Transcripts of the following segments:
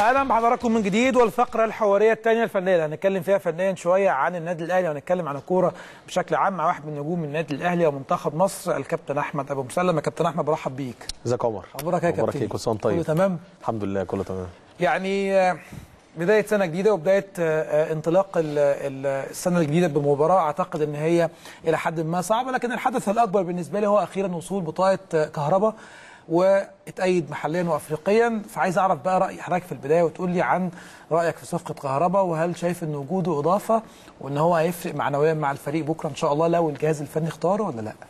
اهلا بحضراتكم من جديد والفقره الحواريه الثانيه الفنيه اللي هنتكلم فيها فنيا شويه عن النادي الاهلي وهنتكلم عن الكوره بشكل عام مع واحد من نجوم النادي الاهلي ومنتخب مصر الكابتن احمد ابو مسلم يا كابتن احمد برحب بيك ازيك يا عمر اخبارك إيه يا اخبارك كابتن ايه كل سنه وانت طيب كله تمام الحمد لله كله تمام يعني آه، بدايه سنه جديده وبدايه آه، آه، انطلاق ال- ال- السنه الجديده بمباراه اعتقد ان هي الى حد ما صعبه لكن الحدث الاكبر بالنسبه لي هو اخيرا وصول بطاقه آه، كهرباء واتأيد محليا وافريقيا فعايز اعرف بقى راي حضرتك في البدايه وتقول لي عن رايك في صفقه كهرباء وهل شايف ان وجوده اضافه وان هو هيفرق معنويا مع الفريق بكره ان شاء الله لو الجهاز الفني اختاره ولا لا؟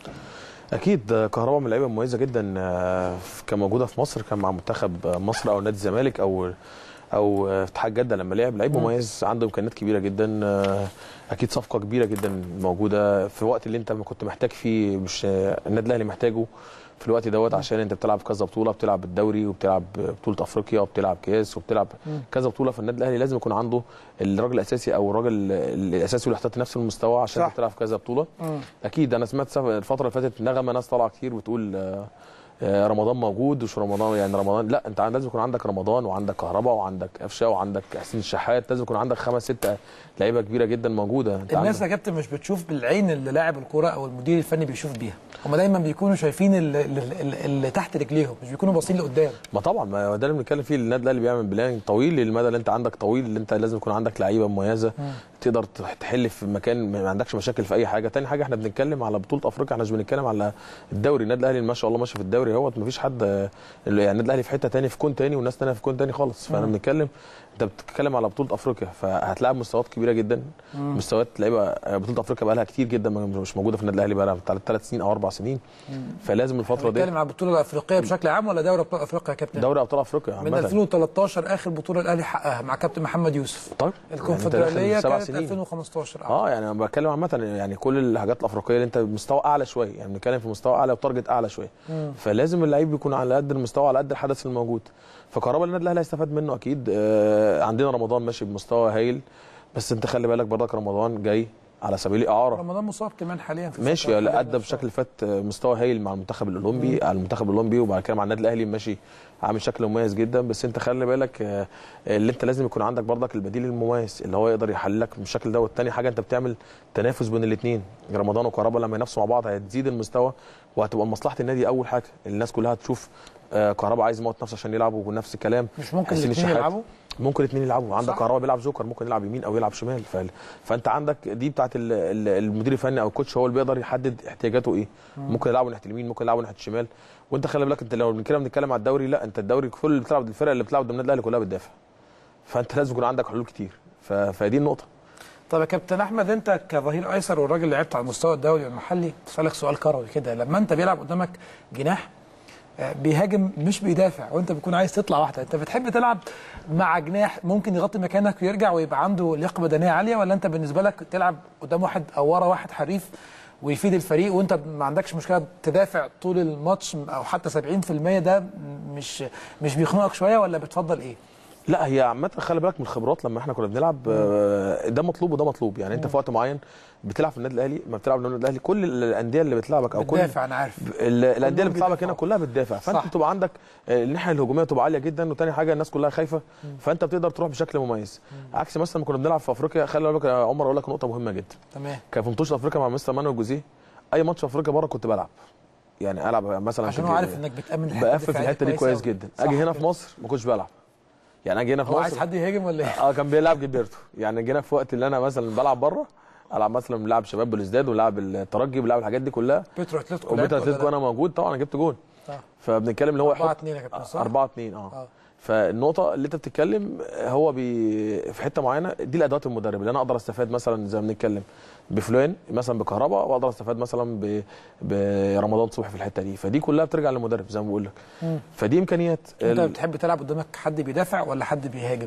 اكيد آه، كهربا من اللعيبه مميزه جدا آه، كان موجوده في مصر كان مع منتخب آه، مصر او نادي الزمالك او او آه، اتحاد جده لما لعب لعيب مميز عنده امكانيات كبيره جدا آه، اكيد صفقه كبيره جدا موجوده في الوقت اللي انت كنت محتاج فيه مش آه، النادي الاهلي محتاجه في الوقت دوت عشان انت بتلعب كذا بطوله بتلعب الدوري وبتلعب بطوله افريقيا وبتلعب كاس وبتلعب كذا بطوله فالنادي الاهلي لازم يكون عنده الراجل الاساسي او الراجل الاساسي واللي يحتاط نفس المستوى عشان صح. بتلعب في كذا بطوله اكيد انا سمعت سف- الفتره اللي فاتت نغمه ناس طالعه كتير بتقول آه، آه، رمضان موجود وش رمضان يعني رمضان لا انت عن- لازم يكون عندك رمضان وعندك كهرباء وعندك قفشه وعندك حسين الشحات لازم يكون عندك خمس ست لعيبه كبيره جدا موجوده انت الناس عندك يا كابتن مش بتشوف بالعين اللي لاعب الكوره او المدير الفني بيشوف بيها هم دايما بيكونوا شايفين اللي, اللي, اللي تحت رجليهم مش بيكونوا باصين لقدام ما طبعا ما هو ده اللي بنتكلم فيه النادي الاهلي بيعمل بلان طويل للمدى اللي انت عندك طويل اللي انت لازم يكون عندك لعيبه مميزه تقدر تحل في مكان ما عندكش مشاكل في اي حاجه تاني حاجه احنا بنتكلم على بطوله افريقيا احنا مش بنتكلم على الدوري النادي الاهلي ما شاء الله ماشي في الدوري اهوت ما فيش حد يعني النادي الاهلي في حته تاني في كون تاني والناس تانيه في كون تاني خالص فانا بنتكلم انت بتتكلم على بطوله افريقيا فهتلاعب مستويات كبيره جدا مستويات لعيبه بطوله افريقيا بقى لها كتير جدا مش موجوده في النادي الاهلي بقى لها ثلاث سنين او اربع سنين فلازم الفتره دي بنتكلم على البطوله الافريقيه بشكل عام ولا دوري ابطال افريقيا يا كابتن دوري ابطال افريقيا من عامه 2013 اخر بطوله الاهلي حققها مع كابتن محمد يوسف طيب الكونفدراليه يعني انت داخل سبع كانت سنين 2015 اه يعني انا بتكلم عامه يعني كل الحاجات الافريقيه اللي انت مستوى اعلى شويه يعني بنتكلم في مستوى اعلى وتارجت اعلى شويه فلازم اللعيب يكون على قد المستوى على قد الحدث الموجود فكهرباء النادي الاهلي هيستفاد منه اكيد آه عندنا رمضان ماشي بمستوى هايل بس انت خلي بالك برضك رمضان جاي على سبيل الاعاره رمضان مصاب كمان حاليا في ماشي الفترة لا الحالية. ادى بشكل اللي فات مستوى هايل مع المنتخب الاولمبي على المنتخب الاولمبي وبعد كده مع النادي الاهلي ماشي عامل شكل مميز جدا بس انت خلي بالك آه، اللي انت لازم يكون عندك برضك البديل المميز اللي هو يقدر يحل لك بالشكل دوت تاني حاجه انت بتعمل تنافس بين الاثنين رمضان وكهرباء لما ينافسوا مع بعض هتزيد المستوى وهتبقى مصلحه النادي اول حاجه الناس كلها تشوف آه، كهرباء عايز يموت نفسه عشان يلعب ونفس الكلام مش ممكن حسين الاثنين الشحات. يلعبوا ممكن الاثنين يلعبوا عندك صح. كهرباء بيلعب جوكر ممكن يلعب يمين او يلعب شمال ف... فانت عندك دي بتاعت ال- ال- المدير الفني او الكوتش هو اللي بيقدر يحدد احتياجاته ايه ممكن يلعبوا ناحيه اليمين ممكن يلعبوا ناحيه الشمال وانت خلي بالك انت لو بنتكلم بنتكلم على الدوري لا انت الدوري كل اللي بتلعب الفرق اللي بتلعب قدام النادي الاهلي كلها بتدافع فانت لازم يكون عندك حلول كتير ف... فدي النقطه طب يا كابتن احمد انت كظهير ايسر والراجل اللي لعبت على المستوى الدولي والمحلي اسالك سؤال كروي كده لما انت بيلعب قدامك جناح آه، بيهاجم مش بيدافع وانت بتكون عايز تطلع واحده انت بتحب تلعب مع جناح ممكن يغطي مكانك ويرجع ويبقى عنده لياقه بدنيه عاليه ولا انت بالنسبه لك تلعب قدام واحد او ورا واحد حريف ويفيد الفريق وانت ما عندكش مشكله تدافع طول الماتش او حتى 70% ده مش مش بيخنقك شويه ولا بتفضل ايه؟ لا هي عامه خلي بالك من الخبرات لما احنا كنا بنلعب آه، ده مطلوب وده مطلوب يعني انت في وقت معين بتلعب في النادي الاهلي ما بتلعب في النادي الاهلي كل الانديه اللي بتلعبك او كل بتدافع انا عارف ال- الانديه اللي بتلعبك هنا بيدافعوا. كلها بتدافع فانت صح. بتبقى عندك آه، الناحيه الهجوميه تبقى عاليه جدا وتاني حاجه الناس كلها خايفه فانت بتقدر تروح بشكل مميز عكس مثلا لما كنا بنلعب في افريقيا خلي بالك يا عمر اقول لك نقطه مهمه جدا تمام كان في ماتش افريقيا مع مستر مانويل جوزيه اي ماتش في افريقيا بره كنت بلعب يعني العب مثلا عشان في هو الج- عارف انك بتامن الحته بقفل في الدفاعية الحته دي كويس أوي. جدا صح اجي هنا كده. في مصر ما كنتش بلعب يعني اجي هنا في هو مصر عايز حد يهاجم ولا ايه؟ اه كان بيلعب جilberto يعني جينا في وقت اللي انا مثلا بلعب بره العب مثلا بلعب شباب بلوزداد ولعب الترجي بلعب الحاجات دي كلها بيترو اتلتيكو وبيتر لعبت ولا اتلتيكو لا؟ انا موجود طبعا انا جبت جون آه. فبنتكلم اللي هو 4 يحط 2 يا كابتن صح؟ 4 2 اه اه فالنقطه اللي انت بتتكلم هو بي في حته معينه دي الادوات المدرب اللي انا اقدر استفاد مثلا زي ما بنتكلم بفلان مثلا بكهرباء واقدر استفاد مثلا ب... برمضان صبحي في الحته دي فدي كلها بترجع للمدرب زي ما بقول لك فدي امكانيات انت ال- بتحب تلعب قدامك حد بيدافع ولا حد بيهاجم؟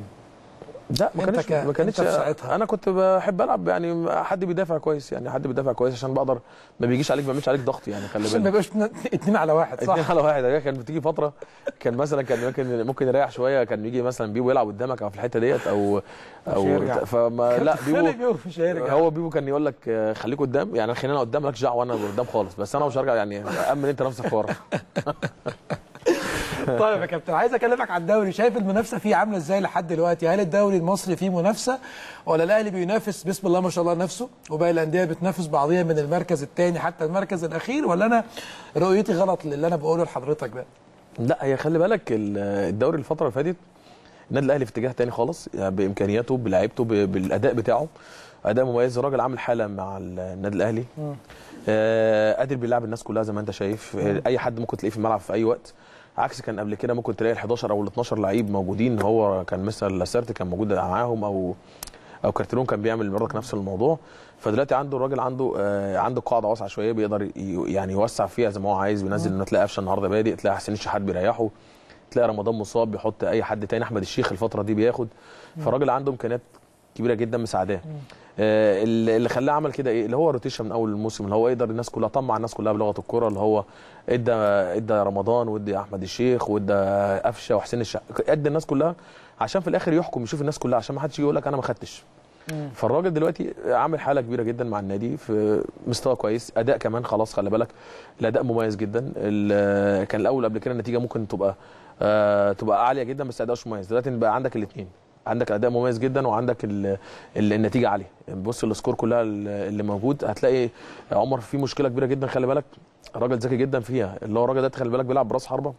لا ما انت كانش ك- ما كانتش انت في ساعتها. انا كنت بحب العب يعني حد بيدافع كويس يعني حد بيدافع كويس عشان بقدر ما بيجيش عليك ما بيعملش عليك ضغط يعني خلي عشان ما بالك يبقاش اتنين- اتنين على واحد اتنين صح؟ على واحد هي كان بتيجي فتره كان مثلا كان ممكن ممكن يريح شويه كان يجي مثلا بيبو يلعب قدامك او في الحته ديت او او يرجع. فما لا خلي بيبو بيبو مش هيرجع هو بيبو كان يقول لك آه، خليك قدام يعني خلينا قدام مالكش دعوه وانا قدام خالص بس انا مش هرجع يعني امن انت نفسك ورا طيب يا كابتن عايز اكلمك عن الدوري شايف المنافسه فيه عامله ازاي لحد دلوقتي هل الدوري المصري فيه منافسه ولا الاهلي بينافس بسم الله ما شاء الله نفسه وباقي الانديه بتنافس بعضيها من المركز الثاني حتى المركز الاخير ولا انا رؤيتي غلط للي انا بقوله لحضرتك ده لا هي خلي بالك ال- الدوري الفتره اللي فاتت النادي الاهلي في اتجاه تاني خالص يعني بامكانياته بلعيبته ب- بالاداء بتاعه اداء مميز الراجل عامل حاله مع ال- النادي الاهلي آه، قادر بيلعب الناس كلها زي ما انت شايف آه، اي حد ممكن تلاقيه في الملعب في اي وقت عكس كان قبل كده ممكن تلاقي ال 11 او ال 12 لعيب موجودين هو كان مثلا لاسارت كان موجود معاهم او او كارتيرون كان بيعمل برضك نفس الموضوع فدلوقتي عنده الراجل عنده آه عنده قاعده واسعه شويه بيقدر ي- يعني يوسع فيها زي ما هو عايز بينزل انه تلاقي قفشه النهارده بادئ تلاقي حسين الشحات بيريحه تلاقي رمضان مصاب بيحط اي حد تاني احمد الشيخ الفتره دي بياخد فالراجل عنده امكانيات كبيره جدا مساعداه آه، اللي اللي خلاه عمل كده ايه اللي هو روتيشن من اول الموسم اللي هو يقدر الناس كلها طمع الناس كلها بلغه الكوره اللي هو ادى ادى رمضان وادى احمد الشيخ وادى قفشه وحسين الشح ادى الناس كلها عشان في الاخر يحكم يشوف الناس كلها عشان ما حدش يجي يقول لك انا ما خدتش فالراجل دلوقتي عامل حاله كبيره جدا مع النادي في مستوى كويس اداء كمان خلاص خلي بالك الاداء مميز جدا ال- كان الاول قبل كده النتيجه ممكن تبقى آه تبقى عاليه جدا بس اداء مش مميز دلوقتي بقى عندك الاثنين عندك اداء مميز جدا وعندك ال ال النتيجه عاليه بص السكور كلها ال- اللي موجود هتلاقي عمر في مشكله كبيره جدا خلي بالك الراجل ذكي جدا فيها اللي هو الراجل ده خلي بالك بيلعب براس حربه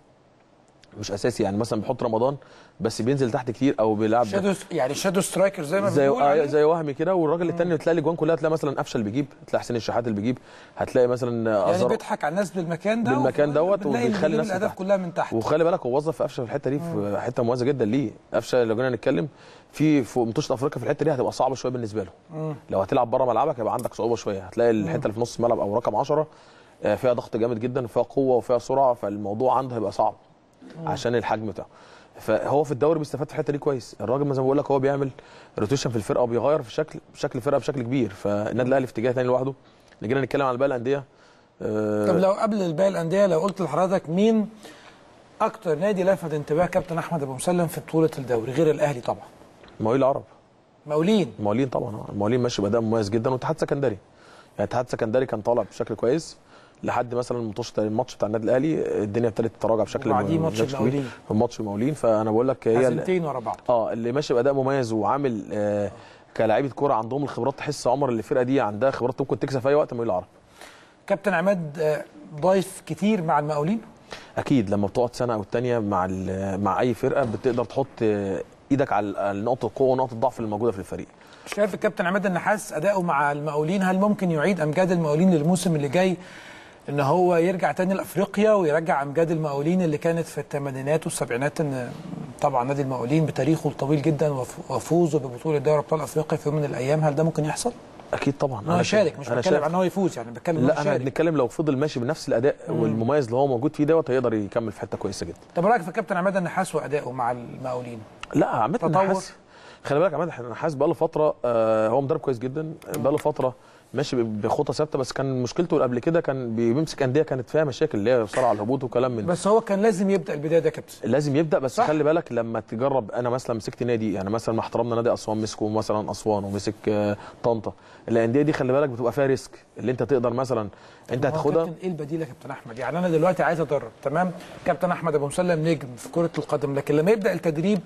مش اساسي يعني مثلا بيحط رمضان بس بينزل تحت كتير او بيلعب شادو يعني شادو سترايكر زي ما زي بنقول آه عليه. زي وهمي كده والراجل التاني تلاقي الاجوان كلها تلاقي مثلا قفشه اللي بيجيب تلاقي حسين الشحات اللي بيجيب هتلاقي مثلا يعني أزار بيضحك على الناس بالمكان ده بالمكان وف- دوت بنلاقي وبيخلي بيجيب الناس الاهداف تحت. كلها من تحت وخلي بالك هو وظف قفشه في الحته دي في حته مميزه جدا ليه قفشه لو جينا نتكلم في في منتخب افريقيا في الحته دي هتبقى صعبه شويه بالنسبه له لو هتلعب بره ملعبك هيبقى عندك صعوبه شويه هتلاقي الحته اللي في نص الملعب او رقم 10 آه، فيها ضغط جامد جدا وفيها قوه وفيها سرعه فالموضوع عنده هيبقى صعب عشان الحجم بتاعه فهو في الدوري بيستفاد في الحته دي كويس الراجل زي ما بقول لك هو بيعمل روتيشن في الفرقه وبيغير في شكل شكل الفرقه بشكل كبير فالنادي الاهلي في اتجاه ثاني لوحده اللي جينا نتكلم على باقي الانديه آه، طب لو قبل باقي الانديه لو قلت لحضرتك مين اكتر نادي لفت انتباه كابتن احمد ابو مسلم في بطوله الدوري غير الاهلي طبعا مواويل العرب مقاولين المقاولين طبعا آه، المقاولين ماشي باداء مميز جدا واتحاد سكندري يعني اتحاد سكندري كان طالع بشكل كويس لحد مثلا الماتش الماتش بتاع النادي الاهلي الدنيا ابتدت تتراجع بشكل وبعديه ماتش بشكل كبير. المقاولين. في ماتش المقاولين فانا بقول لك هي ال- حزمتين ورا بعض اه اللي ماشي باداء مميز وعامل آه كلاعيبه كوره عندهم الخبرات تحس عمر اللي الفرقه دي عندها خبرات ممكن تكسب في اي وقت مقاولين العرب كابتن عماد آه، ضايف كتير مع المقاولين اكيد لما بتقعد سنه او الثانيه مع ال- مع اي فرقه بتقدر تحط آه، ايدك على على نقطه القوه ونقطه الضعف اللي موجوده في الفريق شايف الكابتن عماد النحاس اداؤه مع المقاولين هل ممكن يعيد امجاد المقاولين للموسم اللي جاي ان هو يرجع تاني لافريقيا ويرجع امجاد المقاولين اللي كانت في الثمانينات والسبعينات ان طبعا نادي المقاولين بتاريخه الطويل جدا وف- وفوزه ببطوله دوري ابطال افريقيا في يوم من الايام هل ده ممكن يحصل؟ اكيد طبعا ان هو يشارك مش أنا بتكلم شايف- عن ان هو يفوز يعني بتكلم ان هو لا انا يشارك بنتكلم لو فضل ماشي بنفس الاداء والمميز اللي هو موجود فيه دوت هيقدر يكمل في حته كويسه جدا طب رايك في كابتن عماد النحاس وادائه مع المقاولين؟ لا عماد تطور. النحاس خلي بالك عماد النحاس بقى له فتره آه هو مدرب كويس جدا بقى له فتره ماشي بخطى ثابته بس كان مشكلته قبل كده كان بيمسك انديه كانت فيها مشاكل اللي هي صراع على الهبوط وكلام من بس هو كان لازم يبدا البدايه ده يا كابتن لازم يبدا بس صح. خلي بالك لما تجرب انا مثلا مسكت نادي يعني مثلا مع احترامنا نادي اسوان مسكه مثلا اسوان ومسك آه، طنطا الانديه دي خلي بالك بتبقى فيها ريسك اللي انت تقدر مثلا انت هو هتاخدها كابتن ايه البديل يا كابتن احمد؟ يعني انا دلوقتي عايز ادرب تمام؟ كابتن احمد ابو مسلم نجم في كره القدم لكن لما يبدا التدريب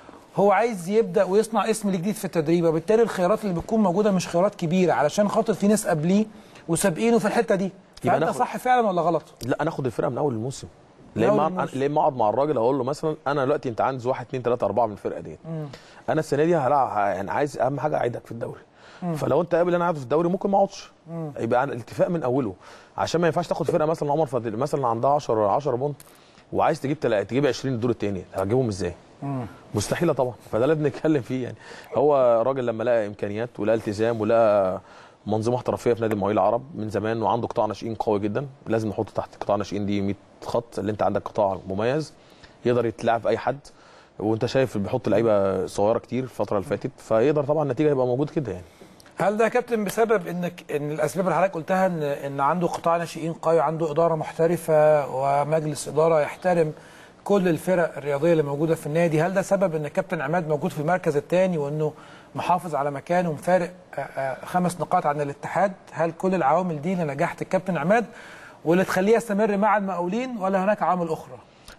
هو عايز يبدا ويصنع اسم جديد في التدريب وبالتالي الخيارات اللي بتكون موجوده مش خيارات كبيره علشان خاطر في ناس قبليه وسابقينه في الحته دي يبقى فانت ناخد- صح فعلا ولا غلط؟ لا انا اخد الفرقه من اول الموسم من ليه أول ما الموسم. ليه ما اقعد مع الراجل اقول له مثلا انا دلوقتي انت عندي واحد اثنين ثلاثه اربعه من الفرقه ديت انا السنه دي هلعب يعني عايز اهم حاجه اعيدك في الدوري فلو انت قابل انا قاعد في الدوري ممكن ما اقعدش يبقى عن- الاتفاق من اوله عشان ما ينفعش تاخد فرقه مثلا عمر فضل مثلا عندها 10 10 بونت وعايز تجيب تلا- تجيب 20 الدور الثاني هتجيبهم ازاي؟ مستحيله طبعا فده اللي بنتكلم فيه يعني هو راجل لما لقى امكانيات ولقى التزام ولقى منظومه احترافيه في نادي المقاولين العرب من زمان وعنده قطاع ناشئين قوي جدا لازم نحطه تحت قطاع ناشئين دي 100 خط اللي انت عندك قطاع مميز يقدر يتلعب في اي حد وانت شايف بيحط لعيبه صغيره كتير الفتره اللي فاتت فيقدر طبعا النتيجه يبقى موجود كده يعني هل ده يا كابتن بسبب انك ان الاسباب اللي حضرتك قلتها ان ان عنده قطاع ناشئين قوي عنده اداره محترفه ومجلس اداره يحترم كل الفرق الرياضيه اللي موجوده في النادي هل ده سبب ان كابتن عماد موجود في المركز الثاني وانه محافظ على مكانه ومفارق آه، آه، خمس نقاط عن الاتحاد هل كل العوامل دي لنجاح الكابتن عماد واللي تخليه يستمر مع المقاولين ولا هناك عوامل اخرى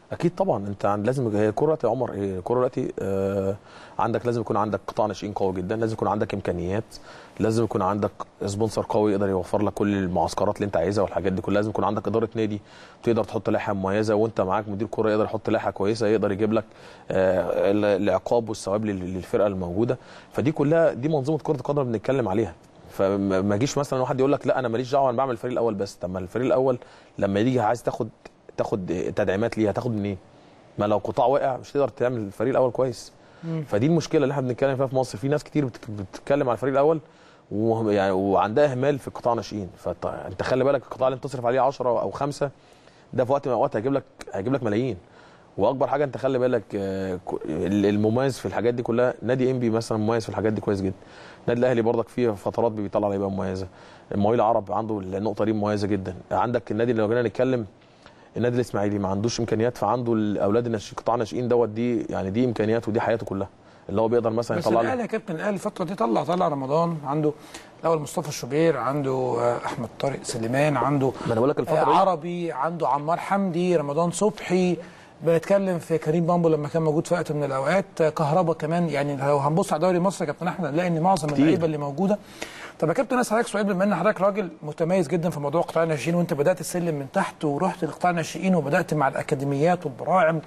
اكيد طبعا انت عند لازم هي الكوره دلوقتي يا عمر ايه الكوره دلوقتي آه عندك لازم يكون عندك قطاع ناشئين قوي جدا لازم يكون عندك امكانيات لازم يكون عندك سبونسر قوي يقدر يوفر لك كل المعسكرات اللي انت عايزها والحاجات دي كلها لازم يكون عندك اداره نادي تقدر تحط لائحه مميزه وانت معاك مدير كوره يقدر يحط لائحه كويسه يقدر يجيب لك آه ال- العقاب والثواب لل- للفرقه الموجوده فدي كلها دي منظومه كره القدم بنتكلم عليها فما ما يجيش مثلا واحد يقول لك لا انا ماليش دعوه انا بعمل الفريق الاول بس طب ما الفريق الاول لما يجي عايز تاخد تاخد تدعيمات ليه هتاخد منين؟ ما لو قطاع وقع مش تقدر تعمل الفريق الاول كويس فدي المشكله اللي احنا بنتكلم فيها في مصر في ناس كتير بتك- بتتكلم على الفريق الاول وهم- يعني وعندها اهمال في قطاع ناشئين فانت خلي بالك القطاع اللي انت تصرف عليه 10 او 5 ده في وقت من الاوقات هيجيب لك هيجيب لك ملايين واكبر حاجه انت خلي بالك آه، ك- المميز في الحاجات دي كلها نادي انبي مثلا مميز في الحاجات دي كويس جدا النادي الاهلي برضك فيه فترات بيطلع لعيبه مميزه المقاولين العرب عنده النقطه دي مميزه جدا عندك النادي اللي لو جينا نتكلم النادي الاسماعيلي ما عندوش امكانيات فعنده الاولاد الناشئين قطاع ناشئين دوت دي يعني دي امكانيات ودي حياته كلها اللي هو بيقدر مثلا بس يطلع الاهلي له يا كابتن الاهلي الفتره دي طلع طلع رمضان عنده الاول مصطفى الشوبير عنده آه، احمد طارق سليمان عنده ما انا بقول لك آه، الفتره دي عربي عنده عمار حمدي رمضان صبحي بنتكلم في كريم بامبو لما كان موجود في وقت من الاوقات آه، كهربا كمان يعني لو هنبص على دوري مصر يا كابتن احمد هنلاقي ان معظم كتير. اللعيبه اللي موجوده طب يا كابتن اسال حضرتك سؤال بما ان حضرتك راجل متميز جدا في موضوع قطاع الناشئين وانت بدات السلم من تحت ورحت لقطاع الناشئين وبدات مع الاكاديميات والبراعم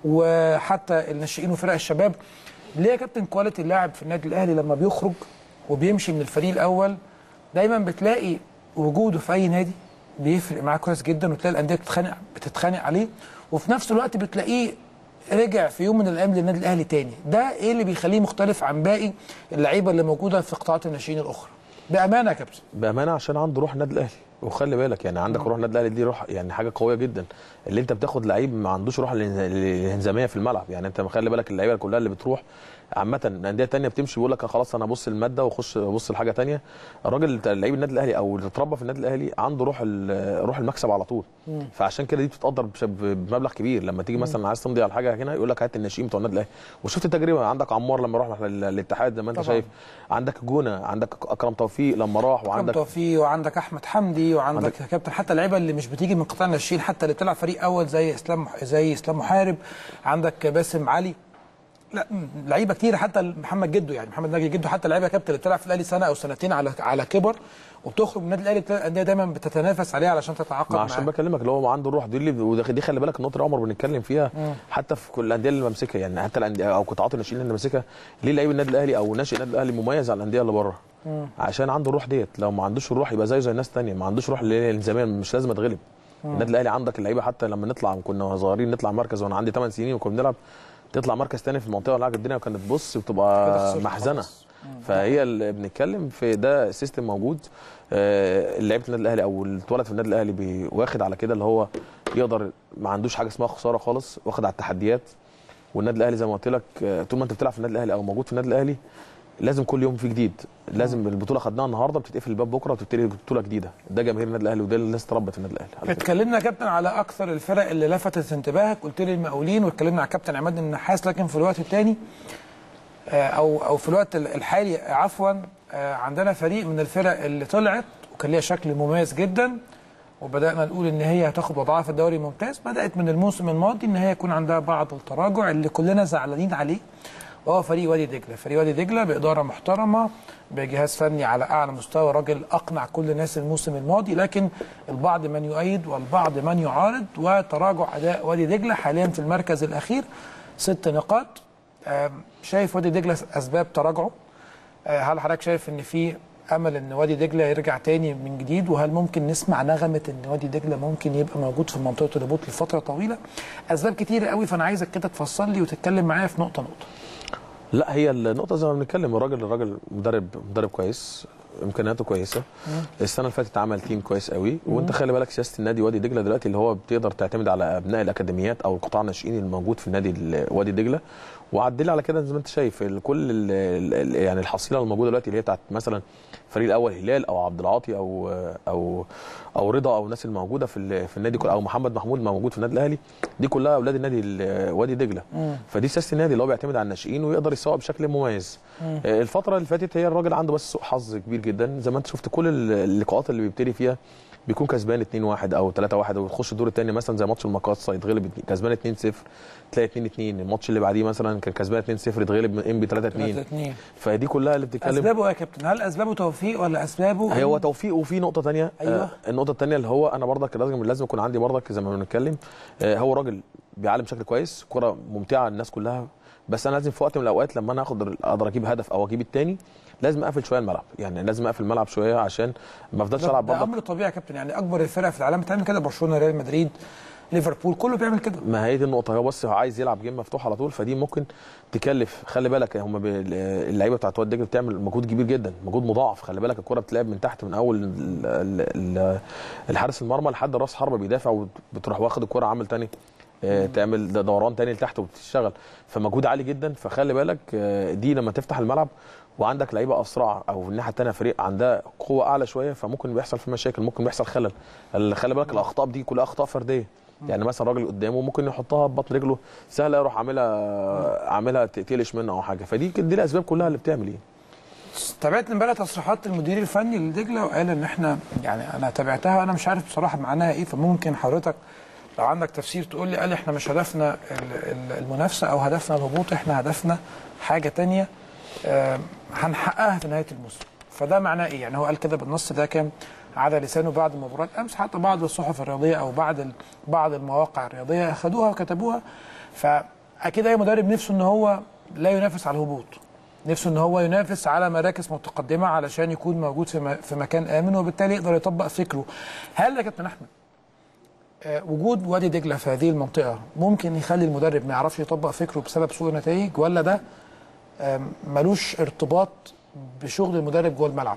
وحتى الناشئين وفرق الشباب ليه يا كابتن كواليتي اللاعب في النادي الاهلي لما بيخرج وبيمشي من الفريق الاول دايما بتلاقي وجوده في اي نادي بيفرق معاه كويس جدا وتلاقي الانديه بتتخانق بتتخانق عليه وفي نفس الوقت بتلاقيه رجع في يوم من الايام للنادي الاهلي تاني ده ايه اللي بيخليه مختلف عن باقي اللعيبه اللي موجوده في قطاعات الناشئين الاخرى بامانه يا كابتن بامانه عشان عنده روح النادي الاهلي وخلي بالك يعني عندك روح النادي الاهلي دي روح يعني حاجه قويه جدا اللي انت بتاخد لعيب ما عندوش روح الانه- الانهزاميه في الملعب يعني انت خلي بالك اللعيبه كلها اللي بتروح عامه الانديه الثانيه بتمشي بيقول لك خلاص انا ابص الماده واخش ابص لحاجه ثانيه الراجل بتاع لعيب النادي الاهلي او اللي اتربى في النادي الاهلي عنده روح ال- روح المكسب على طول فعشان كده دي بتتقدر بش- بمبلغ كبير لما تيجي مثلا عايز تمضي على حاجه هنا يقول لك هات الناشئين بتوع النادي الاهلي وشفت التجربه عندك عمار لما راح ال- الاتحاد زي ما انت طبعاً. شايف عندك جونه عندك اكرم توفيق لما راح عندك وعندك توفيق وعندك احمد حمدي وعندك عندك- يا كابتن حتى اللعيبه اللي مش بتيجي من قطاع الناشئين حتى اللي بتلعب فريق اول زي اسلام زي اسلام محارب عندك باسم علي لا م- لعيبه كتير حتى محمد جدو يعني محمد ناجي جدو حتى لعيبه كابتن اللي بتلعب في الاهلي سنه او سنتين على على كبر وبتخرج من النادي الاهلي بتلاقي الانديه دايما بتتنافس عليه علشان تتعاقد ما عشان معاه بكلمك اللي هو عنده الروح دي اللي وده- دي خلي بالك النقطه اللي عمر بنتكلم فيها حتى في كل الانديه اللي ممسكها يعني حتى الانديه او قطاعات الناشئين اللي ماسكها ليه لعيب النادي الاهلي او ناشئ النادي الاهلي مميز على الانديه اللي بره عشان عنده الروح ديت لو ما عندوش الروح يبقى زيه زي الناس الثانيه ما عندوش روح اللي هي الالزاميه مش لازم اتغلب النادي الاهلي عندك اللعيبه حتى لما نطلع كنا صغيرين نطلع مركز وانا عندي 8 سنين وكنا بنلعب تطلع مركز تاني في المنطقه ولا حاجه الدنيا كانت بص كده بتبقى خسرت محزنه خلاص. فهي اللي بنتكلم في ده سيستم موجود آه، لعيبه النادي الاهلي او اللي اتولد في النادي الاهلي بي- واخد على كده اللي هو يقدر ما عندوش حاجه اسمها خساره خالص واخد على التحديات والنادي الاهلي زي ما قلت لك آه، طول ما انت بتلعب في النادي الاهلي او موجود في النادي الاهلي لازم كل يوم في جديد لازم البطوله خدناها النهارده بتتقفل الباب بكره وتبتدي بطوله جديده ده جماهير النادي الاهلي وده اللي الناس اتربت في النادي الاهلي على فكرة. اتكلمنا يا كابتن على اكثر الفرق اللي لفتت انتباهك قلت لي المقاولين واتكلمنا على كابتن عماد النحاس لكن في الوقت الثاني او او في الوقت الحالي عفوا آه، عندنا فريق من الفرق اللي طلعت وكان ليها شكل مميز جدا وبدانا نقول ان هي هتاخد وضعها في الدوري الممتاز بدات من الموسم الماضي ان هي يكون عندها بعض التراجع اللي كلنا زعلانين عليه وهو فريق وادي دجله فريق وادي دجله باداره محترمه بجهاز فني على اعلى مستوى راجل اقنع كل الناس الموسم الماضي لكن البعض من يؤيد والبعض من يعارض وتراجع اداء وادي دجله حاليا في المركز الاخير ست نقاط آم، شايف وادي دجله اسباب تراجعه آه، هل حضرتك شايف ان في امل ان وادي دجله يرجع تاني من جديد وهل ممكن نسمع نغمه ان وادي دجله ممكن يبقى موجود في منطقه الهبوط لفتره طويله اسباب كتيره قوي فانا عايزك كده تفصل لي وتتكلم معايا في نقطه نقطه لا هي النقطه زي ما بنتكلم الراجل الراجل مدرب مدرب كويس امكانياته كويسه السنه اللي فاتت عمل تيم كويس قوي وانت خلي بالك سياسه النادي وادي دجله دلوقتي اللي هو بتقدر تعتمد على ابناء الاكاديميات او القطاع الناشئين الموجود في النادي ال- وادي دجله وعدلي على كده زي ما انت شايف ال- كل ال ال يعني الحصيله الموجوده دلوقتي اللي هي بتاعت مثلا الفريق الاول هلال او عبد العاطي او او او رضا او الناس الموجوده في ال- في النادي كله او محمد محمود موجود في النادي الاهلي دي كلها اولاد النادي ال- وادي دجله فدي سياسه النادي اللي هو بيعتمد على الناشئين ويقدر يسوق بشكل مميز آه، الفتره اللي فاتت هي الراجل عنده بس سوء حظ كبير جدا زي ما انت شفت كل ال- اللقاءات اللي بيبتدي فيها بيكون كسبان 2-1 او 3-1 ويخش الدور الثاني مثلا زي ماتش المقاصه يتغلب اتنين- كسبان 2-0 تلاقي 2-2 الماتش اللي بعديه مثلا كان كسبان 2-0 يتغلب من انبي 3-2 2 فدي كلها اللي بتتكلم اسبابه ايه يا كابتن هل اسبابه توفيق ولا اسبابه هي هو توفيق وفي نقطه تانية أيوة. آه النقطه التانية اللي هو انا برضك لازم لازم يكون عندي برضك زي ما بنتكلم آه هو راجل بيعلم بشكل كويس كره ممتعه للناس كلها بس انا لازم في وقت من الاوقات لما انا اخد اقدر اجيب هدف او اجيب التاني لازم اقفل شويه الملعب يعني لازم اقفل الملعب شويه عشان ما افضلش ده, العب ده برضك امر طبيعي يا كابتن يعني اكبر الفرق في العالم بتعمل كده برشلونه ريال مدريد ليفربول كله بيعمل كده ما هي دي النقطة هو بس هو عايز يلعب جيم مفتوح على طول فدي ممكن تكلف خلي بالك هم اللعيبة بتاعت واد دجله بتعمل مجهود كبير جدا مجهود مضاعف خلي بالك الكرة بتلعب من تحت من أول ال- ال- ال- الحارس المرمى لحد راس حربة بيدافع وبتروح واخد الكرة عامل تاني آه، تعمل د- دوران تاني لتحت وبتشتغل فمجهود عالي جدا فخلي بالك آه، دي لما تفتح الملعب وعندك لعيبه اسرع او الناحيه الثانيه فريق عندها قوه اعلى شويه فممكن بيحصل في مشاكل ممكن بيحصل خلل ال- خلي بالك الاخطاء دي كلها اخطاء فرديه يعني مثلا راجل قدامه ممكن يحطها ببطن رجله سهله يروح عاملها عاملها تقلش منه او حاجه فدي دي الاسباب كلها اللي بتعمل ايه تابعت امبارح تصريحات المدير الفني لدجله وقال ان احنا يعني انا تابعتها وانا مش عارف بصراحه معناها ايه فممكن حضرتك لو عندك تفسير تقول لي قال احنا مش هدفنا ال- ال- المنافسه او هدفنا الهبوط احنا هدفنا حاجه تانية آه، هنحققها في نهايه الموسم فده معناه ايه يعني هو قال كده بالنص ده كان على لسانه بعد مباراه امس حتى بعض الصحف الرياضيه او بعض ال- بعض المواقع الرياضيه اخذوها وكتبوها فاكيد اي مدرب نفسه ان هو لا ينافس على الهبوط نفسه ان هو ينافس على مراكز متقدمه علشان يكون موجود في م- في مكان امن وبالتالي يقدر يطبق فكره هل يا كابتن احمد آه، وجود وادي دجله في هذه المنطقه ممكن يخلي المدرب ما يعرفش يطبق فكره بسبب سوء النتائج ولا ده آم، ملوش ارتباط بشغل المدرب جوه الملعب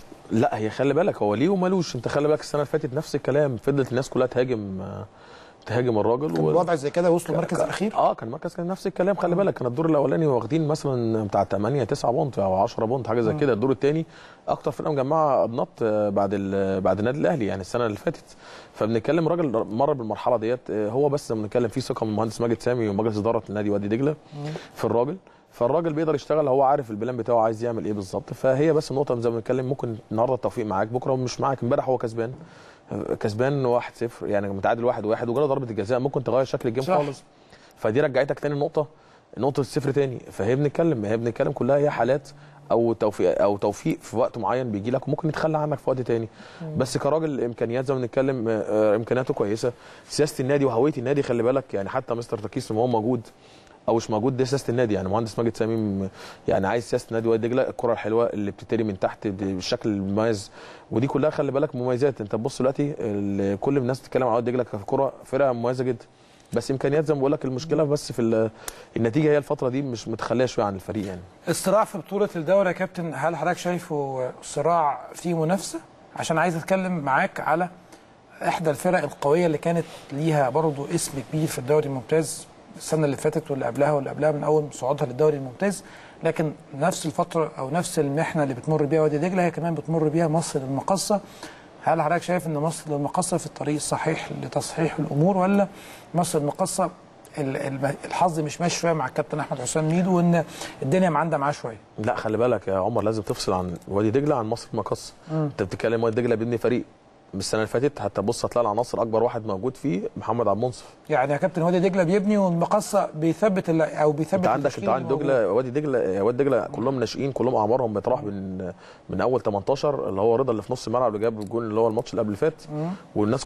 لا هي خلي بالك هو ليه ومالوش انت خلي بالك السنه اللي فاتت نفس الكلام فضلت الناس كلها تهاجم آه، تهاجم الراجل كان وضع زي كده وصلوا المركز الاخير اه كان المركز كان نفس الكلام خلي بالك كان الدور الاولاني واخدين مثلا بتاع 8 9 بونت او 10 بونت حاجه زي كده الدور الثاني اكتر فرقه مجمعه ابناط آه، بعد ال- بعد النادي الاهلي يعني السنه اللي فاتت فبنتكلم راجل مر بالمرحله ديت آه، هو بس لما بنتكلم فيه ثقه من المهندس ماجد سامي ومجلس اداره النادي وادي دجله في الراجل فالراجل بيقدر يشتغل هو عارف البلان بتاعه عايز يعمل ايه بالظبط فهي بس النقطه زي ما بنتكلم ممكن النهارده التوفيق معاك بكره مش معاك امبارح هو كسبان كسبان 1-0 يعني متعادل 1-1 وجاله ضربه الجزاء ممكن تغير شكل الجيم صح. خالص فدي رجعتك تاني نقطه نقطه الصفر تاني فهي بنتكلم هي بنتكلم كلها هي حالات او توفيق او توفيق في وقت معين بيجي لك وممكن يتخلى عنك في وقت تاني بس كراجل امكانيات زي ما بنتكلم آه، آه، امكانياته كويسه سياسه النادي وهويه النادي خلي بالك يعني حتى مستر تكيس لما هو موجود او مش موجود دي سياسه النادي يعني مهندس ماجد سميم يعني عايز سياسه النادي وادي دجله الكره الحلوه اللي بتبتدي من تحت بالشكل المميز ودي كلها خلي بالك مميزات انت تبص دلوقتي ال- كل الناس بتتكلم على وادي دجله ككره فرقه مميزه جدا بس امكانيات زي ما بقول لك المشكله بس في ال- النتيجه هي الفتره دي مش متخليه شويه عن الفريق يعني الصراع في بطوله الدوري يا كابتن هل حضرتك شايفه صراع فيه منافسه عشان عايز اتكلم معاك على احدى الفرق القويه اللي كانت ليها برضه اسم كبير في الدوري الممتاز السنه اللي فاتت واللي قبلها واللي قبلها من اول صعودها للدوري الممتاز لكن نفس الفتره او نفس المحنه اللي بتمر بيها وادي دجله هي كمان بتمر بيها مصر المقصه هل حضرتك شايف ان مصر المقصه في الطريق الصحيح لتصحيح الامور ولا مصر المقصه ال- ال- الحظ مش ماشي شويه مع الكابتن احمد حسام ميدو وان الدنيا معندة معاه شويه لا خلي بالك يا عمر لازم تفصل عن وادي دجله عن مصر المقص انت بتتكلم وادي دجله بيبني فريق من السنه اللي فاتت حتى بص هتلاقي العناصر اكبر واحد موجود فيه محمد عبد المنصف يعني يا كابتن وادي دجله بيبني والمقصه بيثبت ال- او بيثبت انت عندك التشكيل انت عندك الموجود. دجله وادي دجله وادي دجله كلهم ناشئين كلهم اعمارهم بتراوح من من اول 18 اللي هو رضا اللي في نص الملعب اللي جاب الجون اللي هو الماتش اللي قبل اللي فات والناس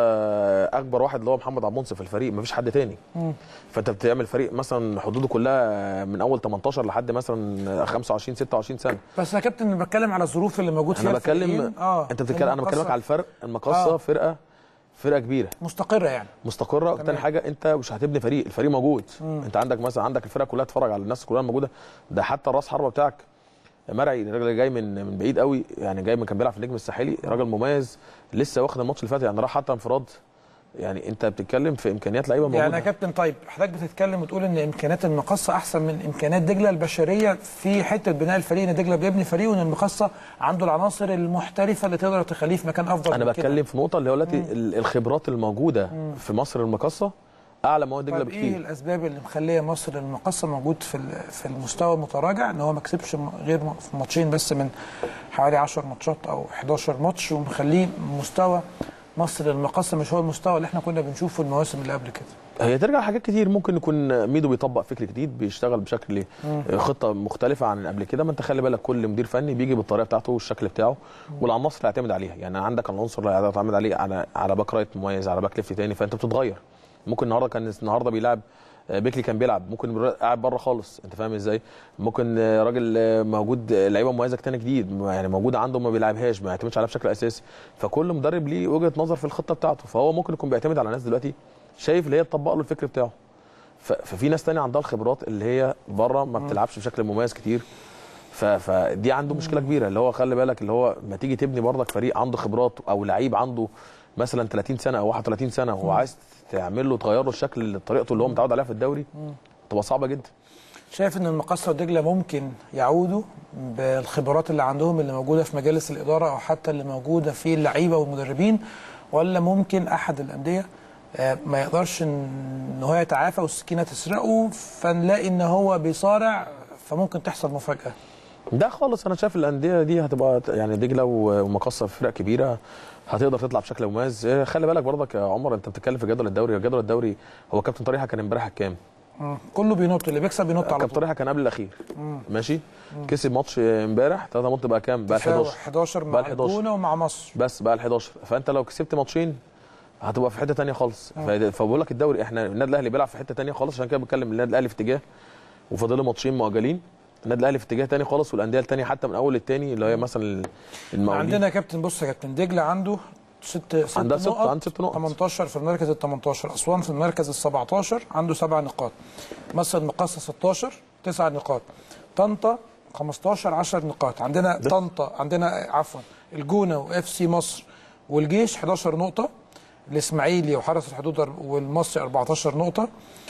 كلها اكبر واحد اللي هو محمد عبد المنصف في الفريق مفيش حد تاني فانت بتعمل فريق مثلا حدوده كلها من اول 18 لحد مثلا 25 26 سنه بس يا كابتن انا بتكلم على الظروف اللي موجود فيها انا بتكلم الفريقين. اه انت بتتكلم انا المقصة بكلمك على الفرق المقصه آه. فرقه فرقه كبيره مستقره يعني مستقره تاني حاجه انت مش هتبني فريق الفريق موجود مم. انت عندك مثلا عندك الفرقه كلها تتفرج على الناس كلها موجوده ده حتى راس حربه بتاعك مرعي الراجل اللي جاي من من بعيد قوي يعني جاي من كان بيلعب في النجم الساحلي راجل مميز لسه واخد الماتش اللي فات يعني راح حتى انفراد يعني انت بتتكلم في امكانيات لعيبه موجوده يعني يا كابتن طيب حضرتك بتتكلم وتقول ان امكانيات المقصه احسن من امكانيات دجله البشريه في حته بناء الفريق ان دجله بيبني فريق وان المقصه عنده العناصر المحترفه اللي تقدر تخليه في مكان افضل انا من كده. بتكلم في نقطه اللي هو دلوقتي ال- الخبرات الموجوده في مصر المقاصه اعلى مواد دجله طيب ايه بكتير الاسباب اللي مخليه مصر المقصه موجود في ال- في المستوى المتراجع ان هو ما كسبش م- غير م- في ماتشين بس من حوالي 10 ماتشات او 11 ماتش ومخليه مستوى مصر المقصه مش هو المستوى اللي احنا كنا بنشوفه المواسم اللي قبل كده هي ترجع لحاجات كتير ممكن يكون ميدو بيطبق فكر جديد بيشتغل بشكل خطه مختلفه عن قبل كده ما انت خلي بالك كل مدير فني بيجي بالطريقه بتاعته والشكل بتاعه والعناصر اللي هيعتمد عليها يعني عندك العنصر اللي هيعتمد عليه على على باك رايت مميز على باك ليفت تاني فانت بتتغير ممكن النهارده كان النهارده بيلعب آه، بيكلي كان بيلعب ممكن يبقى قاعد بره خالص انت فاهم ازاي ممكن آه، راجل آه، موجود آه، لعيبه مميزه تاني جديد يعني موجود عنده ما بيلعبهاش ما يعتمدش عليها بشكل اساسي فكل مدرب ليه وجهه نظر في الخطه بتاعته فهو ممكن يكون بيعتمد على ناس دلوقتي شايف اللي هي تطبق له الفكر بتاعه ف- ففي ناس تانية عندها الخبرات اللي هي بره ما بتلعبش بشكل مميز كتير ف- فدي عنده مشكله كبيره اللي هو خلي بالك اللي هو ما تيجي تبني برضك فريق عنده خبرات او لعيب عنده مثلا 30 سنه او 31 سنه وهو عايز تعمل له تغير له الشكل طريقته اللي هو متعود عليها في الدوري تبقى صعبه جدا شايف ان المقصه ودجله ممكن يعودوا بالخبرات اللي عندهم اللي موجوده في مجالس الاداره او حتى اللي موجوده في اللعيبه والمدربين ولا ممكن احد الانديه آه، ما يقدرش ان هو يتعافى والسكينه تسرقه فنلاقي ان هو بيصارع فممكن تحصل مفاجاه ده خالص انا شايف الانديه دي هتبقى يعني دجله ومقصه في فرق كبيره هتقدر تطلع بشكل مميز إيه، خلي بالك برضك يا عمر انت بتتكلم في جدول الدوري جدول الدوري هو كابتن طريحه كان امبارح كام مم. كله بينط اللي بيكسب بينط على كابتن طول طريحه كان قبل الاخير ماشي كسب ماتش امبارح 3 ماتش بقى كام بقى ال 11 11 مع بقى ال 11. الجونه ومع مصر بس بقى ال 11 فانت لو كسبت ماتشين هتبقى في حته تانية خالص ف- فبقول لك الدوري احنا النادي الاهلي بيلعب في حته تانية خالص عشان كده بتكلم النادي الاهلي في اتجاه وفاضل له ماتشين مؤجلين النادي الاهلي في اتجاه تاني خالص والانديه التانية حتى من اول للتاني اللي هي مثلا المقاولين عندنا يا كابتن بص يا كابتن دجله عنده ست ست عندها ست- نقط عنده ست نقط. 18 في المركز ال 18 اسوان في المركز ال 17 عنده سبع نقاط مصر المقاصه 16 تسع نقاط طنطا 15 10 نقاط عندنا طنطا عندنا عفوا الجونه واف سي مصر والجيش 11 نقطه الاسماعيلي وحرس الحدود والمصري 14 نقطه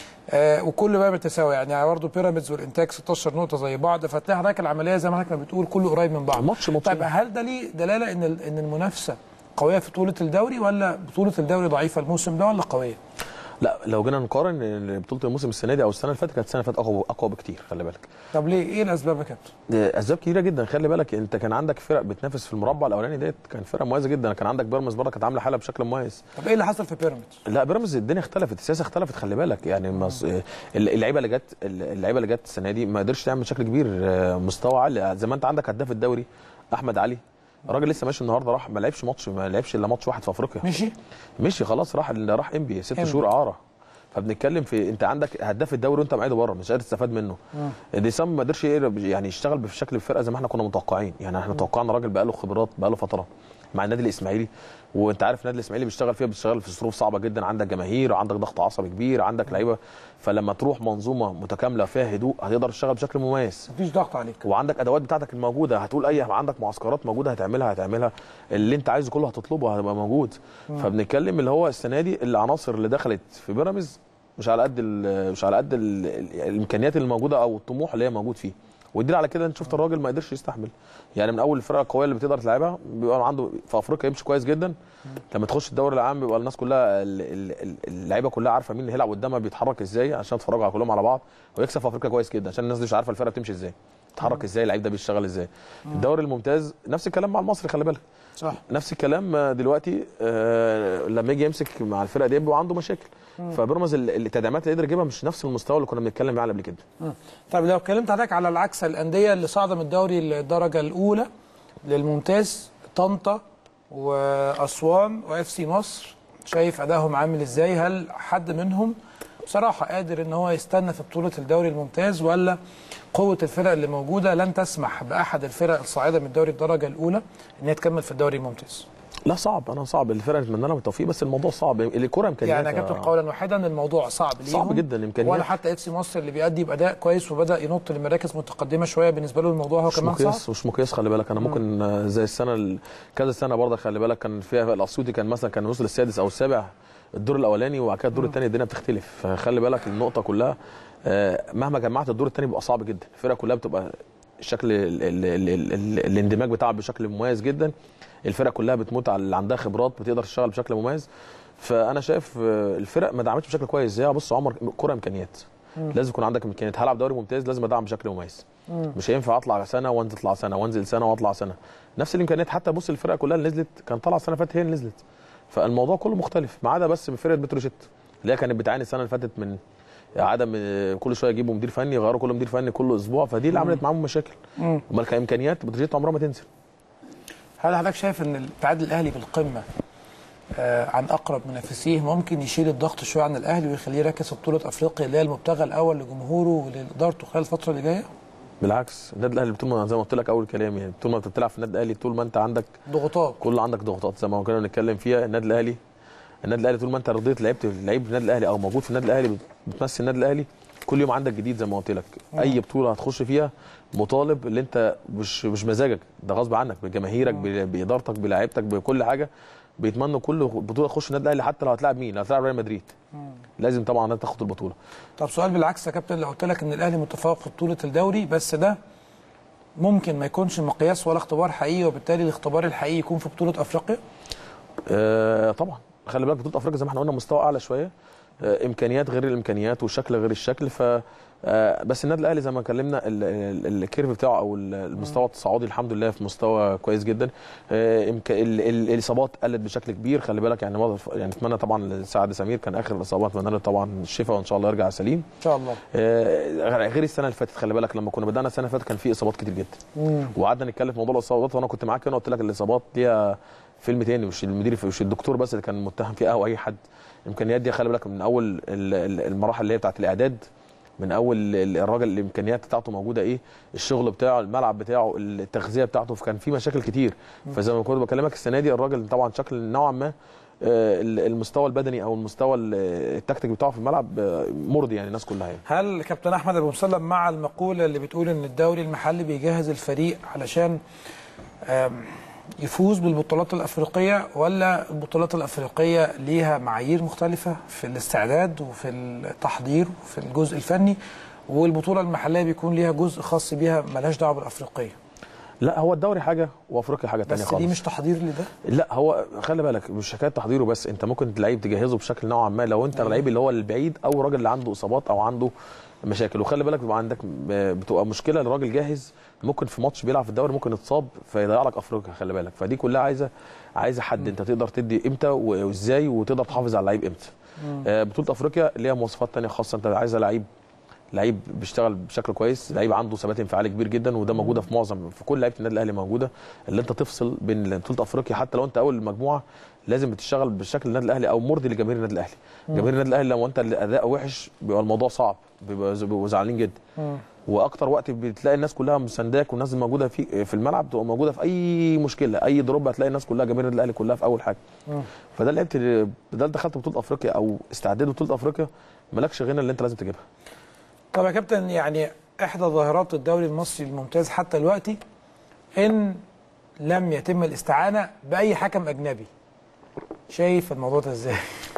آه وكل بقى بالتساوي يعني برضه بيراميدز والانتاج 16 نقطه زي بعض فتلاقي حضرتك العمليه زي ما حضرتك ما بتقول كله قريب من بعض ماتش ماتشين. طيب هل ده ليه دلاله ان ال- ان المنافسه قويه في بطوله الدوري ولا بطوله الدوري ضعيفه الموسم ده ولا قويه؟ لا لو جينا نقارن إن بطوله الموسم السنه دي او السنه اللي فاتت كانت السنه اللي فاتت اقوى اقوى بكتير خلي بالك طب ليه ايه الاسباب يا كابتن؟ اسباب كتيره جدا خلي بالك انت كان عندك فرق بتنافس في المربع الاولاني ديت كان فرقه مميزه جدا كان عندك بيراميدز برضه كانت عامله حاله بشكل مميز طب ايه اللي حصل في بيراميدز؟ لا بيراميدز الدنيا اختلفت السياسه اختلفت خلي بالك يعني مص... اللعيبه اللي جت اللعيبه اللي جت السنه دي ما قدرش تعمل بشكل كبير آه، مستوى عالي زي ما انت عندك هداف الدوري احمد علي الراجل لسه ماشي النهارده راح ما لعبش ماتش ما لعبش الا ماتش واحد في افريقيا مشي؟ مشي خلاص راح راح انبي ست إنبي. شهور اعاره فبنتكلم في انت عندك هداف الدوري وانت معيده بره مش قادر تستفاد منه ديسام ما قدرش يقرب- يعني يشتغل بشكل الفرقه زي ما احنا كنا متوقعين يعني احنا توقعنا راجل بقى له خبرات بقى له فتره مع النادي الاسماعيلي وانت عارف النادي الاسماعيلي بيشتغل فيها بيشتغل في ظروف صعبه جدا عندك جماهير وعندك ضغط عصبي كبير عندك لعيبه فلما تروح منظومه متكامله فيها هدوء هتقدر تشتغل بشكل مميز مفيش ضغط عليك وعندك ادوات بتاعتك الموجوده هتقول اي عندك معسكرات موجوده هتعملها هتعملها اللي انت عايزه كله هتطلبه هتبقى موجود فبنتكلم اللي هو السنه دي العناصر اللي دخلت في بيراميدز مش على قد ال- مش على قد ال- ال- الامكانيات اللي موجوده او الطموح اللي هي موجود فيه والدليل على كده انت شفت الراجل ما قدرش يستحمل يعني من اول الفرق القويه اللي بتقدر تلعبها بيبقى عنده في افريقيا يمشي كويس جدا لما تخش الدوري العام بيبقى الناس كلها ال- ال- ال- اللعيبه كلها عارفه مين اللي هيلعب قدامها بيتحرك ازاي عشان يتفرجوا على كلهم على بعض ويكسب في افريقيا كويس جدا عشان الناس دي مش عارفه الفرقه بتمشي ازاي بيتحرك ازاي اللعيب ده بيشتغل ازاي الدوري الممتاز نفس الكلام مع المصري خلي بالك صح نفس الكلام آه، دلوقتي آه، لما يجي يمسك مع الفرقه دي بيبقى عنده مشاكل فبيراميدز ال- التدعيمات اللي قدر يجيبها مش نفس المستوى اللي كنا بنتكلم عليه قبل كده طيب لو اتكلمت حضرتك على العكس الانديه اللي صاعده من الدوري الدرجه الاولى للممتاز طنطا واسوان واف سي مصر شايف ادائهم عامل ازاي هل حد منهم بصراحه قادر ان هو يستنى في بطوله الدوري الممتاز ولا قوه الفرق اللي موجوده لن تسمح باحد الفرق الصاعده من الدوري الدرجه الاولى ان هي تكمل في الدوري الممتاز لا صعب انا صعب الفرقه نتمنى لها التوفيق بس الموضوع صعب الكوره امكانيات يعني يا كابتن قولا واحدا الموضوع صعب ليهم صعب جدا إمكانيات. ولا حتى اف سي مصر اللي بيأدي باداء كويس وبدا ينط لمراكز متقدمه شويه بالنسبه له الموضوع هو مش كمان صعب مقياس مش مقياس خلي بالك انا ممكن آه، زي السنه ال- كذا سنه برضه خلي بالك كان فيها الاسيوطي كان مثلا كان وصل السادس او السابع الدور الاولاني وبعد كده الدور الثاني الدنيا بتختلف فخلي بالك النقطه كلها آه، مهما جمعت الدور الثاني بيبقى صعب جدا الفرقه كلها بتبقى الشكل ال ال ال ال ال الاندماج بتاعها بشكل مميز جدا الفرق كلها بتموت على اللي عندها خبرات بتقدر تشتغل بشكل مميز فانا شايف آه، الفرق ما دعمتش بشكل كويس زي بص يا عمر كره امكانيات لازم يكون عندك امكانيات هلعب دوري ممتاز لازم ادعم بشكل مميز مش هينفع اطلع سنه وانزل اطلع سنه وانزل سنه واطلع سنه نفس الامكانيات حتى بص الفرقه كلها اللي نزلت كان طالعه السنه اللي فاتت هي اللي نزلت فالموضوع كله مختلف ما عدا بس فرقه بتروجيت اللي هي كانت بتعاني السنه اللي فاتت من عدم آه، كل شويه يجيبوا مدير فني يغيروا كل مدير فني كل اسبوع فدي اللي عملت معاهم مشاكل امال كامكانيات بتروجيت عمرها ما تنزل هل حضرتك شايف ان الابتعاد الاهلي بالقمه آه، عن اقرب منافسيه ممكن يشيل الضغط شويه عن الاهلي ويخليه يركز في بطوله افريقيا اللي هي المبتغى الاول لجمهوره ولادارته خلال الفتره اللي جايه؟ بالعكس النادي الاهلي طول ما زي ما قلت لك اول كلام يعني طول ما انت بتلعب في النادي الاهلي طول ما انت عندك ضغوطات كل عندك ضغوطات زي ما كنا بنتكلم فيها النادي الاهلي النادي الاهلي طول ما انت رضيت لعبت لعيب في النادي الاهلي او موجود في النادي الاهلي بتمثل النادي الاهلي كل يوم عندك جديد زي ما قلت لك اي بطوله هتخش فيها مطالب اللي انت مش مش مزاجك ده غصب عنك بجماهيرك ب- بادارتك بلاعيبتك بكل حاجه بيتمنوا كل بطوله تخش النادي الاهلي حتى لو هتلاعب مين لو هتلاعب ريال مدريد لازم طبعا انت تاخد البطوله طب سؤال بالعكس يا كابتن لو قلت لك ان الاهلي متفوق في بطوله الدوري بس ده ممكن ما يكونش مقياس ولا اختبار حقيقي وبالتالي الاختبار الحقيقي يكون في بطوله افريقيا آه طبعا خلي بالك بطوله افريقيا زي ما احنا قلنا مستوى اعلى شويه آه امكانيات غير الامكانيات والشكل غير الشكل ف آه بس النادي الاهلي زي ما اتكلمنا ال- ال- الكيرف بتاعه او ال- المستوى التصاعدي الحمد لله في مستوى كويس جدا آه إمك- ال- ال- الاصابات قلت بشكل كبير خلي بالك يعني واضح- يعني اتمنى طبعا سعد سمير كان اخر الاصابات اتمنى له طبعا الشفاء وان شاء الله يرجع سليم ان شاء الله آه، غير السنه اللي فاتت خلي بالك لما كنا بدانا السنه اللي فاتت كان في اصابات كتير جدا وقعدنا نتكلم في موضوع الاصابات وانا كنت معاك هنا قلت لك الاصابات ليها فيلم تاني مش المدير مش الدكتور بس اللي كان متهم فيها او اي حد الامكانيات دي خلي بالك من اول ال- ال- المراحل اللي هي بتاعت الاعداد من اول ال- الراجل الامكانيات بتاعته موجوده ايه الشغل بتاعه الملعب بتاعه التغذيه بتاعته فكان في مشاكل كتير فزي ما كنت بكلمك السنه دي الراجل طبعا شكل نوعا ما آه، المستوى البدني او المستوى ال- التكتيك بتاعه في الملعب آه، مرضي يعني الناس كلها يعني هل كابتن احمد ابو مسلم مع المقوله اللي بتقول ان الدوري المحلي بيجهز الفريق علشان آم، يفوز بالبطولات الافريقيه ولا البطولات الافريقيه ليها معايير مختلفه في الاستعداد وفي التحضير وفي الجزء الفني والبطوله المحليه بيكون ليها جزء خاص بيها ملهاش دعوه بالافريقيه لا هو الدوري حاجه وافريقيا حاجه تانية بس خالص دي مش تحضير لده لا هو خلي بالك مش حكايه تحضيره بس انت ممكن لعيب تجهزه بشكل نوعا ما لو انت اللعيب اللي هو البعيد او الراجل اللي عنده اصابات او عنده مشاكل وخلي بالك بيبقى عندك بتبقى مشكله الراجل جاهز ممكن في ماتش بيلعب في الدوري ممكن يتصاب فيضيع لك افريقيا خلي بالك فدي كلها عايزه عايزه حد انت تقدر تدي امتى وازاي وتقدر تحافظ على اللعيب امتى آه، بطوله افريقيا ليها مواصفات تانية خاصه انت عايزه لعيب لعيب بيشتغل بشكل كويس لعيب عنده ثبات انفعالي كبير جدا وده موجوده في معظم في كل لعيبه النادي الاهلي موجوده اللي انت تفصل بين بطوله افريقيا حتى لو انت اول المجموعه لازم بتشتغل بشكل النادي الاهلي او مرضي لجماهير النادي الاهلي جماهير النادي الاهلي لو انت الاداء وحش بيبقى الموضوع صعب بيبقى بيبقوا زعلانين جدا واكتر وقت بتلاقي الناس كلها مسانداك والناس اللي موجوده في في الملعب تبقى موجوده في اي مشكله اي دروب هتلاقي الناس كلها جماهير النادي الاهلي كلها في اول حاجه فده لعبت ده دخلت بطوله افريقيا او استعداد بطوله افريقيا مالكش غنى اللي انت لازم تجيبها طب يا كابتن يعني احدى ظاهرات الدوري المصري الممتاز حتى دلوقتي ان لم يتم الاستعانه باي حكم اجنبي شايف الموضوع ده ازاي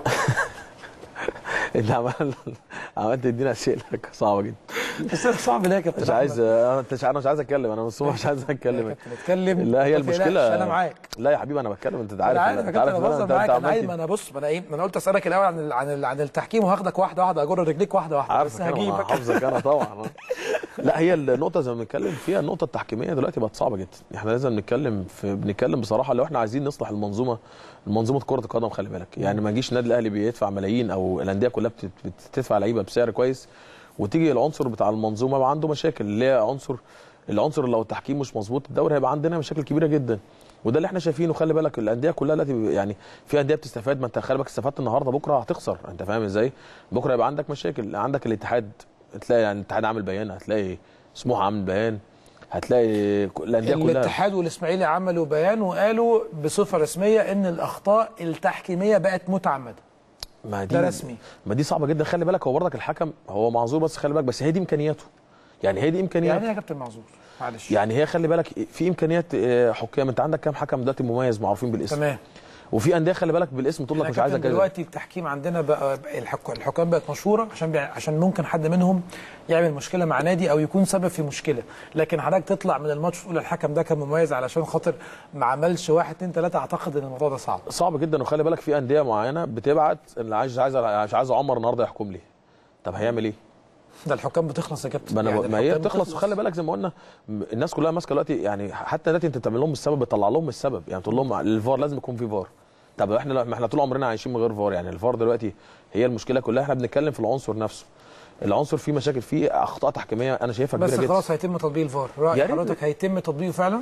انت عمال عمال تدينا اسئله صعبه جدا بس انا صعب ليه يا كابتن مش عايز انا مش انا مش عايز اتكلم انا مش مش عايز اتكلم كابتن اتكلم لا هي ما تقلقش، المشكله انا معاك لا يا حبيبي انا بتكلم انت عارف انا عارف يا انت كابتن انا إن أنا- بهزر انت معاك انا عمال عايز تد- ما انا بص ما انا ايه ما انا قلت اسالك الاول عن ال- عن ال- عن التحكيم وهاخدك واحده واحده اجر رجليك واحده واحده بس عارفك انا هجيبك حافظك انا طبعا لا هي النقطه زي ما بنتكلم فيها النقطه التحكيميه دلوقتي بقت صعبه جدا احنا لازم نتكلم في بنتكلم بصراحه لو احنا عايزين نصلح المنظومه منظومه كره القدم خلي بالك يعني ما يجيش النادي الاهلي بيدفع ملايين او الانديه كلها بت- بتدفع لعيبه بسعر كويس وتيجي العنصر بتاع المنظومه بقى عنده مشاكل اللي هي عنصر العنصر اللي لو التحكيم مش مظبوط الدوري هيبقى عندنا مشاكل كبيره جدا وده اللي احنا شايفينه خلي بالك الانديه كلها دلوقتي يعني في انديه بتستفاد ما انت خلي بالك استفدت النهارده بكره هتخسر انت فاهم ازاي بكره يبقى عندك مشاكل عندك الاتحاد تلاقي يعني الاتحاد عامل بيان هتلاقي سموحه عامل بيان هتلاقي ك- الانديه كلها الاتحاد والاسماعيلي عملوا بيان وقالوا بصفه رسميه ان الاخطاء التحكيميه بقت متعمده ما دي ده رسمي ما دي صعبه جدا خلي بالك هو برضك الحكم هو معذور بس خلي بالك بس هي دي امكانياته يعني هي دي امكانيات يعني ايه يا كابتن معذور معلش يعني هي خلي بالك في امكانيات آه، حكام انت عندك كام حكم دلوقتي مميز معروفين بالاسم تمام وفي انديه خلي بالك بالاسم تقول لك احنا مش عايزه كابتن كذا دلوقتي التحكيم عندنا بقى بقى الحك... الحكام بقت مشهوره عشان بي... عشان ممكن حد منهم يعمل مشكله مع نادي او يكون سبب في مشكله لكن حضرتك تطلع من الماتش تقول الحكم ده كان مميز علشان خاطر ما عملش واحد اتنين تلاته اعتقد ان الموضوع ده صعب صعب جدا وخلي بالك في انديه معينه بتبعت اللي عايز عايز مش عايز عمر النهارده يحكم لي طب هيعمل ايه؟ ده الحكام بتخلص يا كابتن ما انا يعني ما هي الحكام بتخلص وخلي بالك زي ما قلنا م- الناس كلها ماسكه دلوقتي يعني حتى دلوقتي انت بتعمل لهم السبب بتطلع لهم السبب يعني تقول لهم الفار لازم يكون في فار طب احنا لا- ما احنا طول عمرنا عايشين من غير فار يعني الفار دلوقتي هي المشكله كلها احنا بنتكلم في العنصر نفسه العنصر فيه مشاكل فيه اخطاء تحكيميه انا شايفها بس كبيره جدا خلاص هيتم تطبيق الفار يا راي ريت. حضرتك هيتم تطبيقه فعلا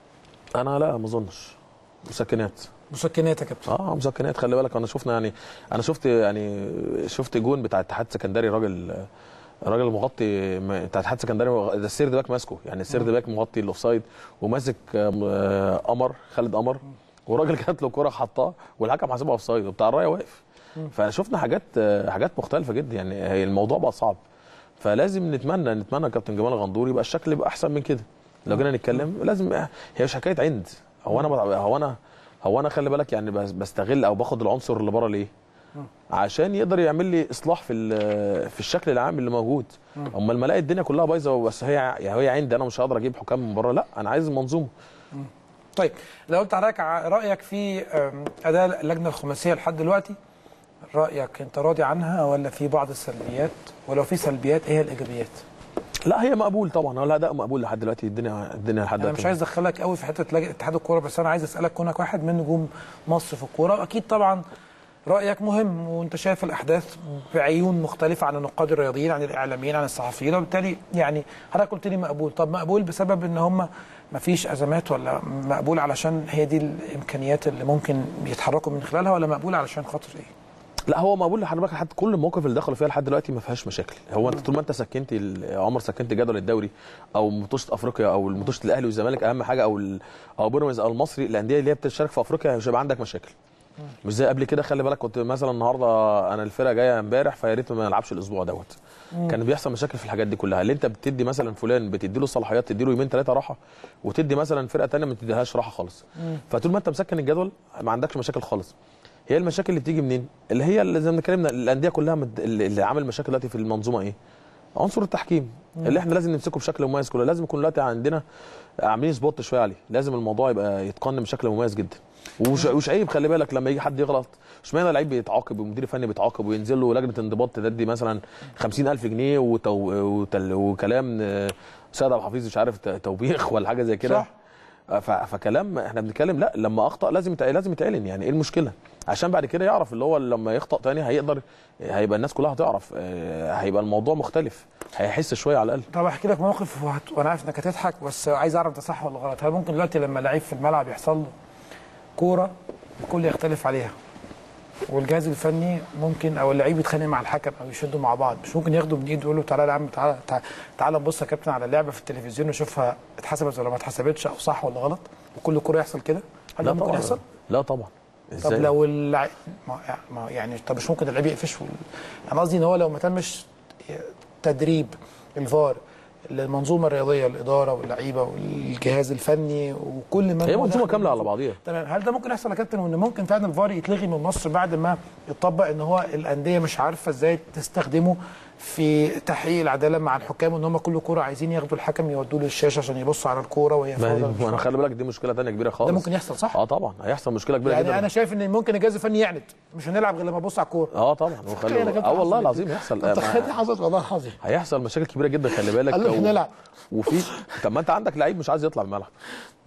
انا لا ما اظنش مسكنات مسكنات يا كابتن اه مسكنات خلي بالك انا شفنا يعني انا شفت يعني شفت جون بتاع اتحاد سكندري راجل راجل مغطي م- بتاع اتحاد سكندري مغ- ده السيرد باك ماسكه يعني السيرد باك مغطي الاوفسايد وماسك آم، آه، قمر خالد قمر وراجل جات له كوره حطها والحكم حاسبها اوفسايد وبتاع الرايه واقف فشفنا حاجات آه، حاجات مختلفه جدا يعني هي الموضوع بقى صعب فلازم نتمنى نتمنى يا كابتن جمال غندور يبقى الشكل يبقى احسن من كده لو جينا نتكلم لازم هي مش حكايه عند هو انا بتع- هو انا هو انا خلي بالك يعني بس- بستغل او باخد العنصر اللي بره ليه عشان يقدر يعمل لي اصلاح في ال- في الشكل العام اللي موجود امال ما الاقي الدنيا كلها بايظه بس هي يعني هي عندي انا مش هقدر اجيب حكام من بره لا انا عايز المنظومه طيب لو قلت حضرتك ع- رايك في أم، اداء اللجنه الخماسيه لحد دلوقتي رايك انت راضي عنها ولا في بعض السلبيات ولو في سلبيات ايه هي الايجابيات لا هي مقبول طبعا ولا اداء مقبول لحد دلوقتي الدنيا الدنيا لحد انا دلوقتي مش عايز ادخلك قوي في حته لجنه اتحاد الكوره بس انا عايز اسالك كونك واحد من نجوم مصر في الكوره واكيد طبعا رايك مهم وانت شايف الاحداث بعيون مختلفه عن النقاد الرياضيين عن الاعلاميين عن الصحفيين وبالتالي يعني حضرتك قلت لي مقبول طب مقبول بسبب ان هم ما فيش ازمات ولا مقبول علشان هي دي الامكانيات اللي ممكن يتحركوا من خلالها ولا مقبول علشان خاطر ايه لا هو مقبول لحد بالك حتى كل المواقف اللي دخلوا فيها لحد دلوقتي ما فيهاش مشاكل هو انت طول ما انت سكنت ال- يا عمر سكنت جدول الدوري او مطوشه افريقيا او مطوشه الاهلي والزمالك اهم حاجه او ال- او بيراميدز او المصري الانديه اللي هي بتشارك في افريقيا مش هيبقى عندك مشاكل مش زي قبل كده خلي بالك كنت مثلا النهارده انا الفرقه جايه امبارح فيا ريت ما نلعبش الاسبوع دوت كان بيحصل مشاكل في الحاجات دي كلها اللي انت بتدي مثلا فلان بتدي له صلاحيات تدي له يومين ثلاثه راحه وتدي مثلا فرقه ثانيه ما تديهاش راحه خالص فطول ما انت مسكن الجدول ما عندكش مشاكل خالص هي المشاكل اللي بتيجي منين اللي هي اللي زي ما اتكلمنا الانديه كلها مد... اللي اللي عامل مشاكل دلوقتي في المنظومه ايه عنصر التحكيم اللي احنا لازم نمسكه بشكل مميز كله لازم يكون دلوقتي عندنا عاملين سبوت شويه عليه لازم الموضوع يبقى يتقنن بشكل مميز جدا ومش ومش عيب خلي بالك لما يجي حد يغلط اشمعنى لعيب بيتعاقب ومدير فني بيتعاقب وينزل له لجنه انضباط تدي مثلا 50000 جنيه وتو... وتل... وكلام آه، سيد عبد الحفيظ مش عارف ت- توبيخ ولا حاجه زي كده صح. ف... فكلام احنا بنتكلم لا لما اخطا لازم يتع- لازم يتعلن يعني ايه المشكله عشان بعد كده يعرف اللي هو لما يخطا تاني هيقدر هيبقى الناس كلها هتعرف آه، هيبقى الموضوع مختلف هيحس شويه على الاقل طب احكي لك موقف وهت... وانا عارف انك هتضحك بس عايز اعرف ده صح ولا غلط هل ممكن دلوقتي لما لعيب في الملعب يحصل له كوره الكل يختلف عليها والجهاز الفني ممكن او اللعيب يتخانق مع الحكم او يشدوا مع بعض مش ممكن ياخده من ايده يقول له تعالى يا عم تعالى تعالى, تعالى نبص يا كابتن على اللعبه في التلفزيون نشوفها اتحسبت ولا ما اتحسبتش او صح ولا غلط وكل كوره يحصل كده هل ده ممكن طبعا يحصل؟ لا طبعا طب ازاي لو اللعيب ما ما- يعني طب مش ممكن اللعيب يقفش وال... انا قصدي ان هو لو ما تمش تدريب الفار المنظومه الرياضيه الاداره واللعيبه والجهاز الفني وكل من هي هو منظومه داخل كامله على المنظومة. بعضيها تمام هل ده ممكن يحصل يا كابتن وان ممكن فعلا الفار يتلغي من مصر بعد ما يطبق ان هو الانديه مش عارفه ازاي تستخدمه في تحقيق العداله مع الحكام وان هم كل كوره عايزين ياخدوا الحكم يودوه للشاشه عشان يبصوا على الكوره وهي ما فاضيه دي- وانا خلي بالك دي مشكله ثانيه كبيره خالص ده ممكن يحصل صح؟ اه طبعا هيحصل مشكله كبيره يعني جدا انا شايف ان ممكن الجهاز الفني يعند مش هنلعب غير لما ابص على الكوره اه طبعا وخلي أنا كنت اه والله حصلت. العظيم يحصل طب تخيل ما- حصلت والله العظيم هيحصل مشاكل كبيره جدا خلي بالك قال له و- نلعب. وفي طب ما انت عندك لعيب مش عايز يطلع من الملعب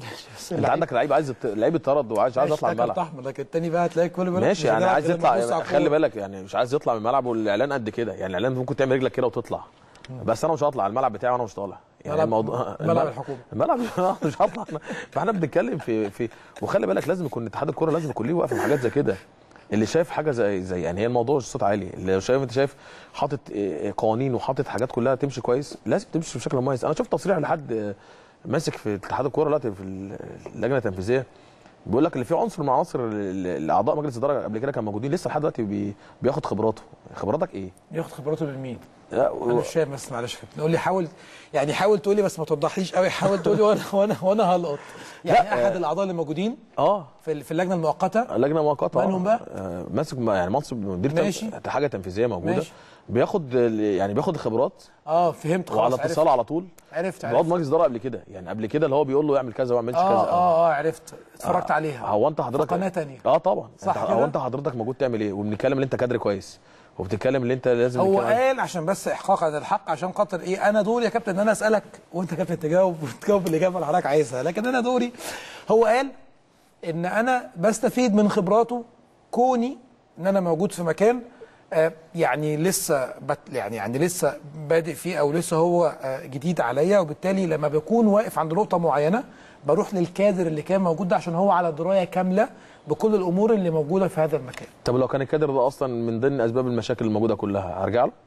انت عندك لعيب عايز يت- لعيب اتطرد وعايز عايز يطلع من الملعب احمر لكن التاني بقى هتلاقي كل بالك ماشي يعني عايز يطلع خلي بالك يعني مش عايز يطلع من الملعب والاعلان قد كده يعني الاعلان ممكن تعمل رجلك كده وتطلع بس انا مش هطلع الملعب بتاعي وانا مش طالع يعني ملعب- الموضوع ملعب الحكومة. الملعب مش هطلع فاحنا بنتكلم في في وخلي بالك لازم يكون اتحاد الكوره لازم يكون ليه وقفه في حاجات زي كده اللي شايف حاجه زي زي يعني هي الموضوع مش صوت عالي اللي شايف انت شايف حاطط إيه، قوانين وحاطط حاجات كلها تمشي كويس لازم تمشي بشكل مميز انا شفت تصريح لحد آه، ماسك في اتحاد الكوره دلوقتي في اللجنه التنفيذيه بيقول لك اللي في عنصر من عناصر ال- ال- اعضاء مجلس الاداره قبل كده كانوا موجودين لسه لحد دلوقتي بي- بياخد خبراته خبراتك ايه ياخد خبراته من مين؟ لا، انا مش فاهم بس معلش يا كابتن قول لي حاول يعني حاول تقول لي بس ما توضحليش قوي حاول تقول لي وانا وانا وانا هلقط يعني لا، احد الاعضاء اللي موجودين اه في في اللجنه المؤقته لجنه مؤقته مالهم بقى؟ آه، ماسك م- يعني منصب مدير تن- ماشي. حاجه تنفيذيه موجوده ماشي. بياخد ال- يعني بياخد الخبرات اه فهمت خلاص وعلى عرفت. اتصال على طول عرفت بيقعد عرفت مجلس اداره قبل كده يعني قبل كده اللي هو بيقول له يعمل كذا وما يعملش كذا اه اه اه عرفت اتفرجت عليها هو انت حضرتك في قناة تانية. اه طبعا صح انت كده؟ هو انت حضرتك موجود تعمل ايه وبنتكلم ان انت كادر كويس وبتتكلم ان انت لازم هو نتكلم- قال عشان بس احقاقا للحق عشان خاطر ايه انا دوري يا كابتن ان انا اسالك وانت يا كابتن تجاوب وتجاوب الاجابه اللي حضرتك عايزها لكن انا دوري هو قال ان انا بستفيد من خبراته كوني ان انا موجود في مكان آه، يعني لسه بت يعني يعني لسه بادئ فيه او لسه هو آه، جديد عليا وبالتالي لما بكون واقف عند نقطه معينه بروح للكادر اللي كان موجود ده عشان هو على درايه كامله بكل الامور اللي موجوده في هذا المكان طب لو كان الكادر ده اصلا من ضمن اسباب المشاكل الموجوده كلها هرجع له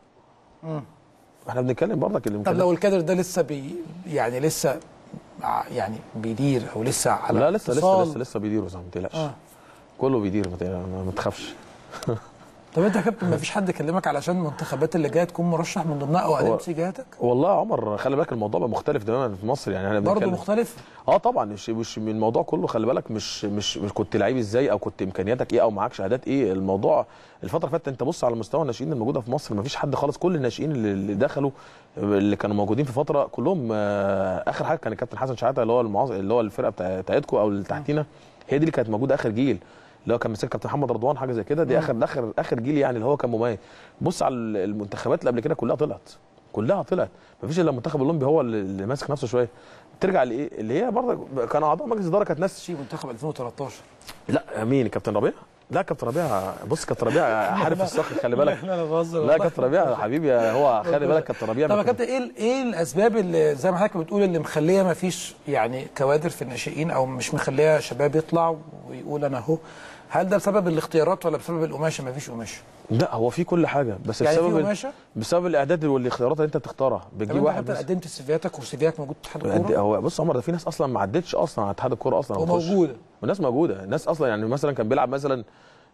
احنا بنتكلم برضك طب الامكانيات لو الكادر ده لسه بي يعني لسه ع- يعني بيدير او لسه على لا لسه لسه اتصال. لسه لسه بيديروا زي ما تقلقش آه. كله بيدير ما تقلقش، ما تخافش طب انت يا كابتن ما فيش حد كلمك علشان المنتخبات اللي جايه تكون مرشح من ضمنها او قدمت جهتك والله يا عمر خلي بالك الموضوع بقى مختلف تماما في مصر يعني احنا برضه بنتكلم مختلف اه طبعا مش مش من الموضوع كله خلي بالك مش مش, مش كنت لعيب ازاي او كنت امكانياتك ايه او معاك شهادات ايه الموضوع الفتره اللي فاتت انت بص على مستوى الناشئين الموجوده في مصر ما فيش حد خالص كل الناشئين اللي اللي دخلوا اللي كانوا موجودين في فتره كلهم آه، اخر حاجه كان الكابتن حسن شحاته اللي هو المعظ... اللي هو الفرقه بتاع- بتاعتكم او اللي تحتينا هي دي اللي كانت موجوده اخر جيل اللي هو كان مسك كابتن محمد رضوان حاجه زي كده دي اخر اخر اخر جيل يعني اللي هو كان مميز بص على المنتخبات اللي قبل كده كلها طلعت كلها طلعت مفيش الا المنتخب الاولمبي هو اللي اللي ماسك نفسه شويه ترجع لايه اللي هي برضه كان اعضاء مجلس الاداره كانت ناس شيء منتخب 2013 لا مين كابتن ربيع لا كابتن ربيع بص كابتن ربيع حارب الصقر خلي بالك لا انا بهزر لا كابتن ربيع حبيبي هو خلي بالك كابتن ربيع طب يا ما كان- كابتن ايه ال- ايه الاسباب اللي زي ما حضرتك بتقول اللي مخليه ما فيش يعني كوادر في الناشئين او مش مخليه شباب يطلع ويقول انا اهو هل ده بسبب الاختيارات ولا بسبب القماشه ما فيش قماشه لا هو في كل حاجه بس يعني في بسبب قماشة؟ بسبب الاعداد والاختيارات اللي انت بتختارها طب بتجيب انت واحد حتى بس قدمت سيفياتك وسيفياتك موجود في اتحاد قد- الكوره هو بص يا عمر ده في ناس اصلا ما عدتش اصلا على اتحاد الكوره اصلا وتخش. وموجوده وناس موجوده ناس اصلا يعني مثلا كان بيلعب مثلا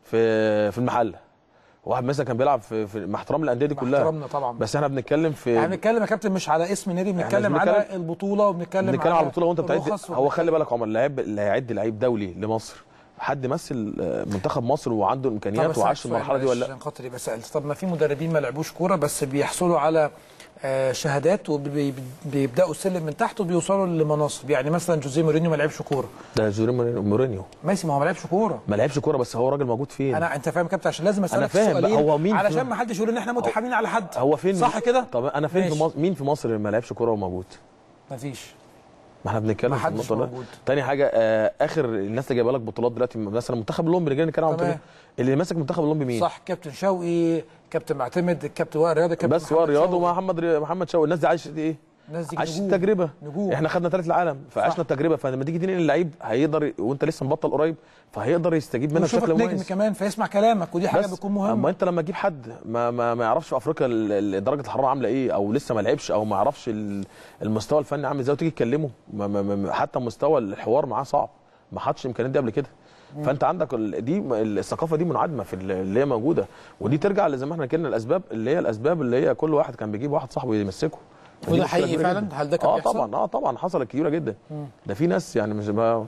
في في المحله واحد مثلا كان بيلعب في, في مع احترام الانديه دي مع كلها احترامنا طبعا بس احنا بنتكلم في يعني بنتكلم يا كابتن مش على اسم نادي بنتكلم مش على بنتكلم- البطوله وبنتكلم بنتكلم على البطوله وانت بتعد الرخص هو خلي بالك عمر اللعيب اللي هيعد لعيب دولي لمصر حد مثل آه، منتخب مصر وعنده طب الامكانيات بس وعاش سؤال المرحله دي معلش ولا لا عشان خاطري بسأل طب ما في مدربين ما لعبوش كوره بس بيحصلوا على آه، شهادات وبيبداوا السلم من تحت وبيوصلوا لمناصب يعني مثلا جوزيه مورينيو ما لعبش كوره ده جوري مورينيو- مورينيو ماشي ما هو ما لعبش كوره ما لعبش كوره بس هو راجل موجود فين انا انت فاهم يا كابتن عشان لازم اسالك فاهم بقى، سؤالين هو مين علشان فيهم؟ ما حدش يقول ان احنا متحاملين على حد هو فين صح كده طب انا فين في ماشي. مصر مين في مصر اللي ما لعبش كوره وموجود مفيش ما احنا بنتكلم ما في حدش النقطه دي موجود. تاني حاجه آه اخر الناس اللي جايبه لك بطولات دلوقتي مثلا منتخب الاولمبي اللي جاي نتكلم عنه تمام. كده، اللي ماسك منتخب الاولمبي مين صح كابتن شوقي كابتن معتمد الكابتن وائل رياض الكابتن بس هو محمد رياض شوقي. ومحمد ري- محمد شوقي الناس دي عايشه ايه الناس دي عايشه نجوم. التجربه نجوم. احنا خدنا ثالث العالم فعشنا التجربه فلما تيجي تنقل اللعيب هيقدر ي- وانت لسه مبطل قريب فهيقدر يستجيب منك ويشوفك بشكل نجم مميز كمان فيسمع كلامك ودي حاجه بس بتكون اما مهمه انت لما تجيب حد ما ما, ما يعرفش في افريقيا ال- ال- درجه الحراره عامله ايه او لسه ما لعبش او ما يعرفش ال- المستوى الفني عامل ازاي وتيجي تكلمه ما ما ما حتى مستوى الحوار معاه صعب ما حطش الامكانيات دي قبل كده فانت عندك ال- دي الثقافه دي منعدمه في ال- اللي هي موجوده ودي ترجع زي ما احنا كنا الاسباب اللي هي الاسباب اللي هي كل واحد كان بيجيب واحد صاحبه يمسكه فدي وده مشكلة حقيقي كبيرة فعلا؟ جداً. هل ده كان اه بيحصل؟ طبعا اه طبعا حصلت كتيره جدا ده في ناس يعني مش ما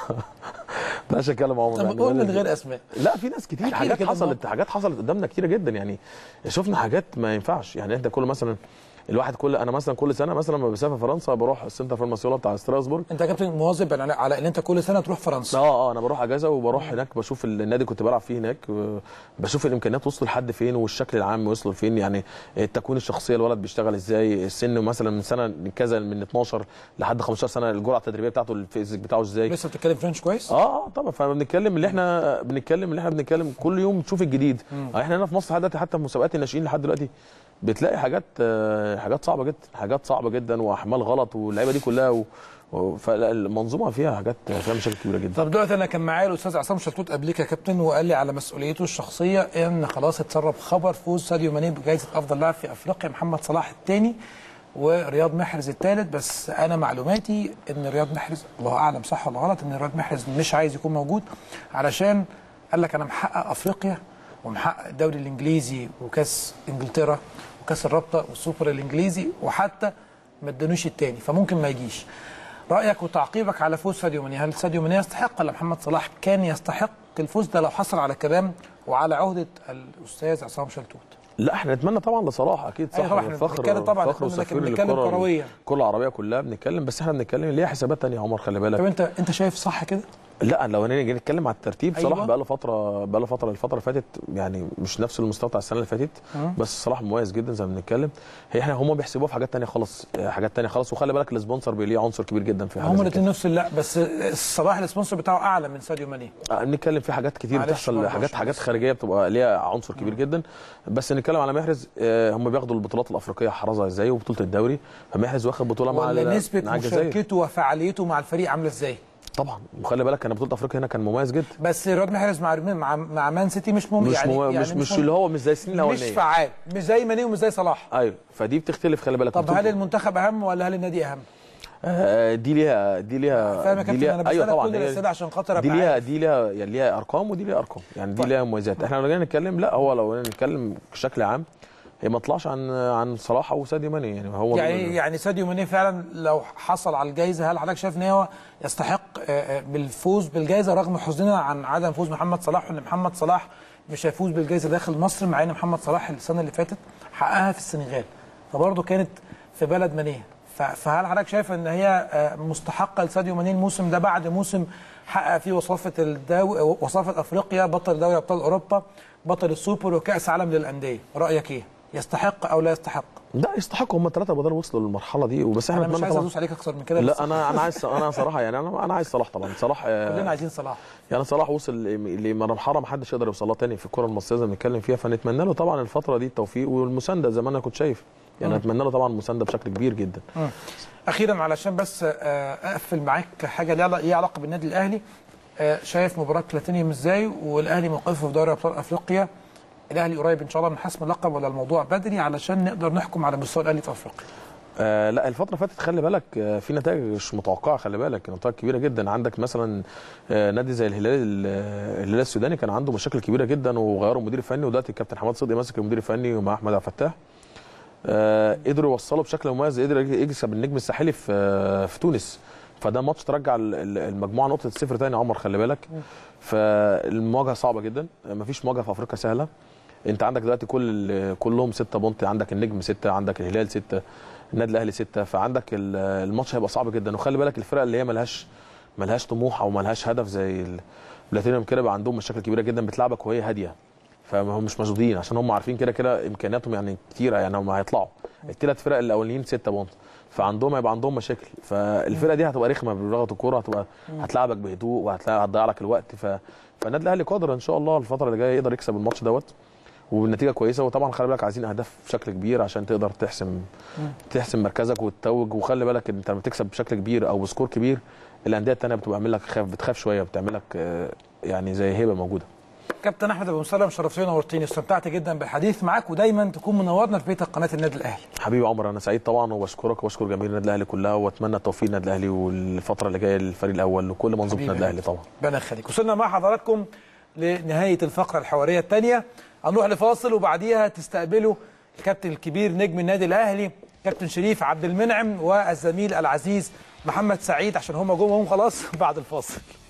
بلاش اتكلم عمر طب يعني قول من ولا- غير اسماء لا في ناس كتير احكي لي حاجات كده حصلت الموقف. حاجات حصلت قدامنا كتيره جدا يعني شفنا حاجات ما ينفعش يعني انت كل مثلا الواحد كل انا مثلا كل سنه مثلا لما بسافر فرنسا بروح السنتر فارماسيولا بتاع ستراسبورج انت يا كابتن مواظب على على ان انت كل سنه تروح فرنسا اه اه انا بروح اجازه وبروح هناك بشوف النادي اللي كنت بلعب فيه هناك و- بشوف الامكانيات وصلوا لحد فين والشكل العام وصلوا لفين يعني التكوين الشخصيه الولد بيشتغل ازاي السن مثلا من سنه كذا من 12 لحد 15 سنه الجرعه التدريبيه بتاعته الفيزيك بتاعه ازاي لسه بتتكلم فرنش كويس اه اه طبعا فبنتكلم اللي احنا بنتكلم اللي احنا بنتكلم كل يوم تشوف الجديد آه احنا هنا في مصر لحد دلوقتي حتى في مسابقات الناشئين لحد دلوقتي بتلاقي حاجات آه حاجات صعبه جدا حاجات صعبه جدا واحمال غلط واللعيبه دي كلها و... و... فالمنظومه فيها حاجات فيها مشاكل كبيره جدا طب دلوقتي انا كان معايا الاستاذ عصام شلتوت قبليك يا كابتن وقال لي على مسؤوليته الشخصيه ان خلاص اتسرب خبر فوز ساديو ماني بجائزه افضل لاعب في افريقيا محمد صلاح الثاني ورياض محرز الثالث بس انا معلوماتي ان رياض محرز الله اعلم صح ولا غلط ان رياض محرز مش عايز يكون موجود علشان قال لك انا محقق افريقيا ومحقق الدوري الانجليزي وكاس انجلترا وكاس الرابطه والسوبر الانجليزي وحتى ما ادانوش التاني فممكن ما يجيش رايك وتعقيبك على فوز ساديو ماني هل ساديو ماني يستحق ولا محمد صلاح كان يستحق الفوز ده لو حصل على كلام وعلى عهده الاستاذ عصام شلتوت لا احنا نتمنى طبعا لصلاح اكيد صح أيوة طبعا، احنا بنتكلم طبعا، فخر احنا وسفير بنتكلم للكرة- كرويا. الكرة العربيه كلها بنتكلم بس احنا بنتكلم ليها حسابات تانية يا عمر خلي بالك طب انت انت شايف صح كده لا لو هنيجي نتكلم على الترتيب أيوة. صلاح بقى له فتره بقى له فتره الفتره اللي فاتت يعني مش نفس المستوى بتاع السنه اللي فاتت بس صلاح مميز جدا زي ما بنتكلم هي احنا هم بيحسبوها في حاجات تانية خالص حاجات تانية خالص وخلي بالك السبونسر ليه عنصر كبير جدا في حاجه هم زي كده. الاثنين نفس لا بس صلاح السبونسر بتاعه اعلى من ساديو ماني آه، بنتكلم في حاجات كتير معلش بتحصل برضه حاجات عشان حاجات بس. خارجيه بتبقى ليها عنصر كبير جدا بس نتكلم على محرز آه، هم بياخدوا البطولات الافريقيه حرزها ازاي وبطوله الدوري فمحرز واخد بطوله مع ولا ال- نسبه مع الجزائر مشاركته وفعاليته مع الفريق عامله ازاي طبعا وخلي بالك انا بطوله افريقيا هنا كان مميز جدا بس رياض محرز مع مع مع مان سيتي مش مم مش يعني مو... يعني مش مش مم- اللي هو مش زي السنين مش الاولانيه فعال مش زي ماني ومش زي صلاح ايوه فدي بتختلف خلي بالك طب بطولة- هل المنتخب اهم ولا هل النادي اهم؟ آه، دي ليها دي ليها فاهم يا دي كابتن ليها- انا بسالك ايوه طبعا كل هي- الاسئله عشان خاطر دي ابقى ليها عارف. دي ليها يعني ليها ارقام ودي ليها ارقام يعني دي طيب. ليها مميزات احنا لو جينا نتكلم لا هو لو جينا نتكلم بشكل عام هي ما طلعش عن عن صلاح او ساديو ماني يعني هو يعني يعني ساديو ماني فعلا لو حصل على الجائزه هل حضرتك شايف ان هو يستحق آه، آه، بالفوز بالجائزه رغم حزننا عن عدم فوز محمد صلاح وان محمد صلاح مش هيفوز بالجائزه داخل مصر مع ان محمد صلاح السنه اللي فاتت حققها في السنغال فبرضه كانت في بلد مانيه ف- فهل حضرتك شايف ان هي آه، مستحقه لساديو ماني الموسم ده بعد موسم حقق فيه وصافه الدو... وصافه افريقيا بطل دوري ابطال اوروبا بطل السوبر وكاس عالم للانديه رايك ايه يستحق او لا يستحق لا يستحقوا هم الثلاثه بدل وصلوا للمرحله دي وبس احنا انا مش نتمنى عايز طبعا ادوس عليك اكتر من كده بس لا انا انا عايز انا صراحه يعني انا انا عايز صلاح طبعا صلاح آه، كلنا عايزين صلاح يعني صلاح وصل ل- لمرحله ما حدش يقدر يوصل لها تاني في الكره المصريه زي ما بنتكلم فيها فنتمنى له طبعا الفتره دي التوفيق والمسانده زي ما انا كنت شايف يعني اتمنى له طبعا مسانده بشكل كبير جدا اخيرا علشان بس آه، اقفل معاك حاجه ليها ليها علاقه بالنادي الاهلي آه، شايف مباراه بلاتينيوم ازاي والاهلي موقفه في دوري ابطال افريقيا الاهلي قريب ان شاء الله من حسم اللقب ولا الموضوع بدري علشان نقدر نحكم على مستوى الاهلي في افريقيا آه لا الفترة اللي فاتت خلي بالك آه في نتائج مش متوقعة خلي بالك نتائج كبيرة جدا عندك مثلا آه نادي زي الهلال آه، الهلال السوداني كان عنده مشاكل كبيرة جدا وغيروا المدير الفني ودلوقتي الكابتن حماد صدقي ماسك المدير الفني ومع احمد عبد الفتاح آه قدروا يوصلوا بشكل مميز قدر يكسب النجم الساحلي في آه في تونس فده ماتش ترجع ال- ال- المجموعه نقطه صفر تاني يا عمر خلي بالك فالمواجهه صعبه جدا مفيش مواجهه في افريقيا سهله انت عندك دلوقتي كل كلهم ستة بونت عندك النجم ستة عندك الهلال ستة النادي الاهلي ستة فعندك ال- الماتش هيبقى صعب جدا وخلي بالك الفرق اللي هي ملهاش ملهاش طموح او ملهاش هدف زي البلاتينيوم كده بقى عندهم مشاكل كبيره جدا بتلعبك وهي هاديه فهم مش مشدودين عشان هم عارفين كده كده امكانياتهم يعني كتيره يعني هم هيطلعوا الثلاث فرق الاولانيين ستة بونت فعندهم هيبقى عندهم مشاكل فالفرقه دي هتبقى رخمه بلغه الكوره هتبقى هتلعبك بهدوء وهتلاقي هتضيع لك الوقت ف فالنادي الاهلي قادر ان شاء الله الفتره اللي جايه يقدر يكسب الماتش دوت وبالنتيجه كويسه وطبعا خلي بالك عايزين اهداف بشكل كبير عشان تقدر تحسم تحسم مركزك وتتوج وخلي بالك انت لما تكسب بشكل كبير او بسكور كبير الانديه الثانيه بتبقى عامل لك خاف بتخاف شويه بتعمل لك آه، يعني زي هيبه موجوده كابتن احمد ابو مسلم شرفتني ونورتني استمتعت جدا بالحديث معاك ودايما تكون منورنا في بيتك قناه النادي الاهلي حبيبي عمر انا سعيد طبعا وبشكرك وبشكر جماهير النادي الاهلي كلها واتمنى التوفيق للنادي الاهلي والفتره اللي جايه للفريق الاول وكل منظومه حبيبي النادي الاهلي طبعا ربنا يخليك وصلنا مع حضراتكم لنهايه الفقره الحواريه الثانيه هنروح لفاصل وبعديها تستقبلوا الكابتن الكبير نجم النادي الاهلي كابتن شريف عبد المنعم والزميل العزيز محمد سعيد عشان هم جم هم خلاص بعد الفاصل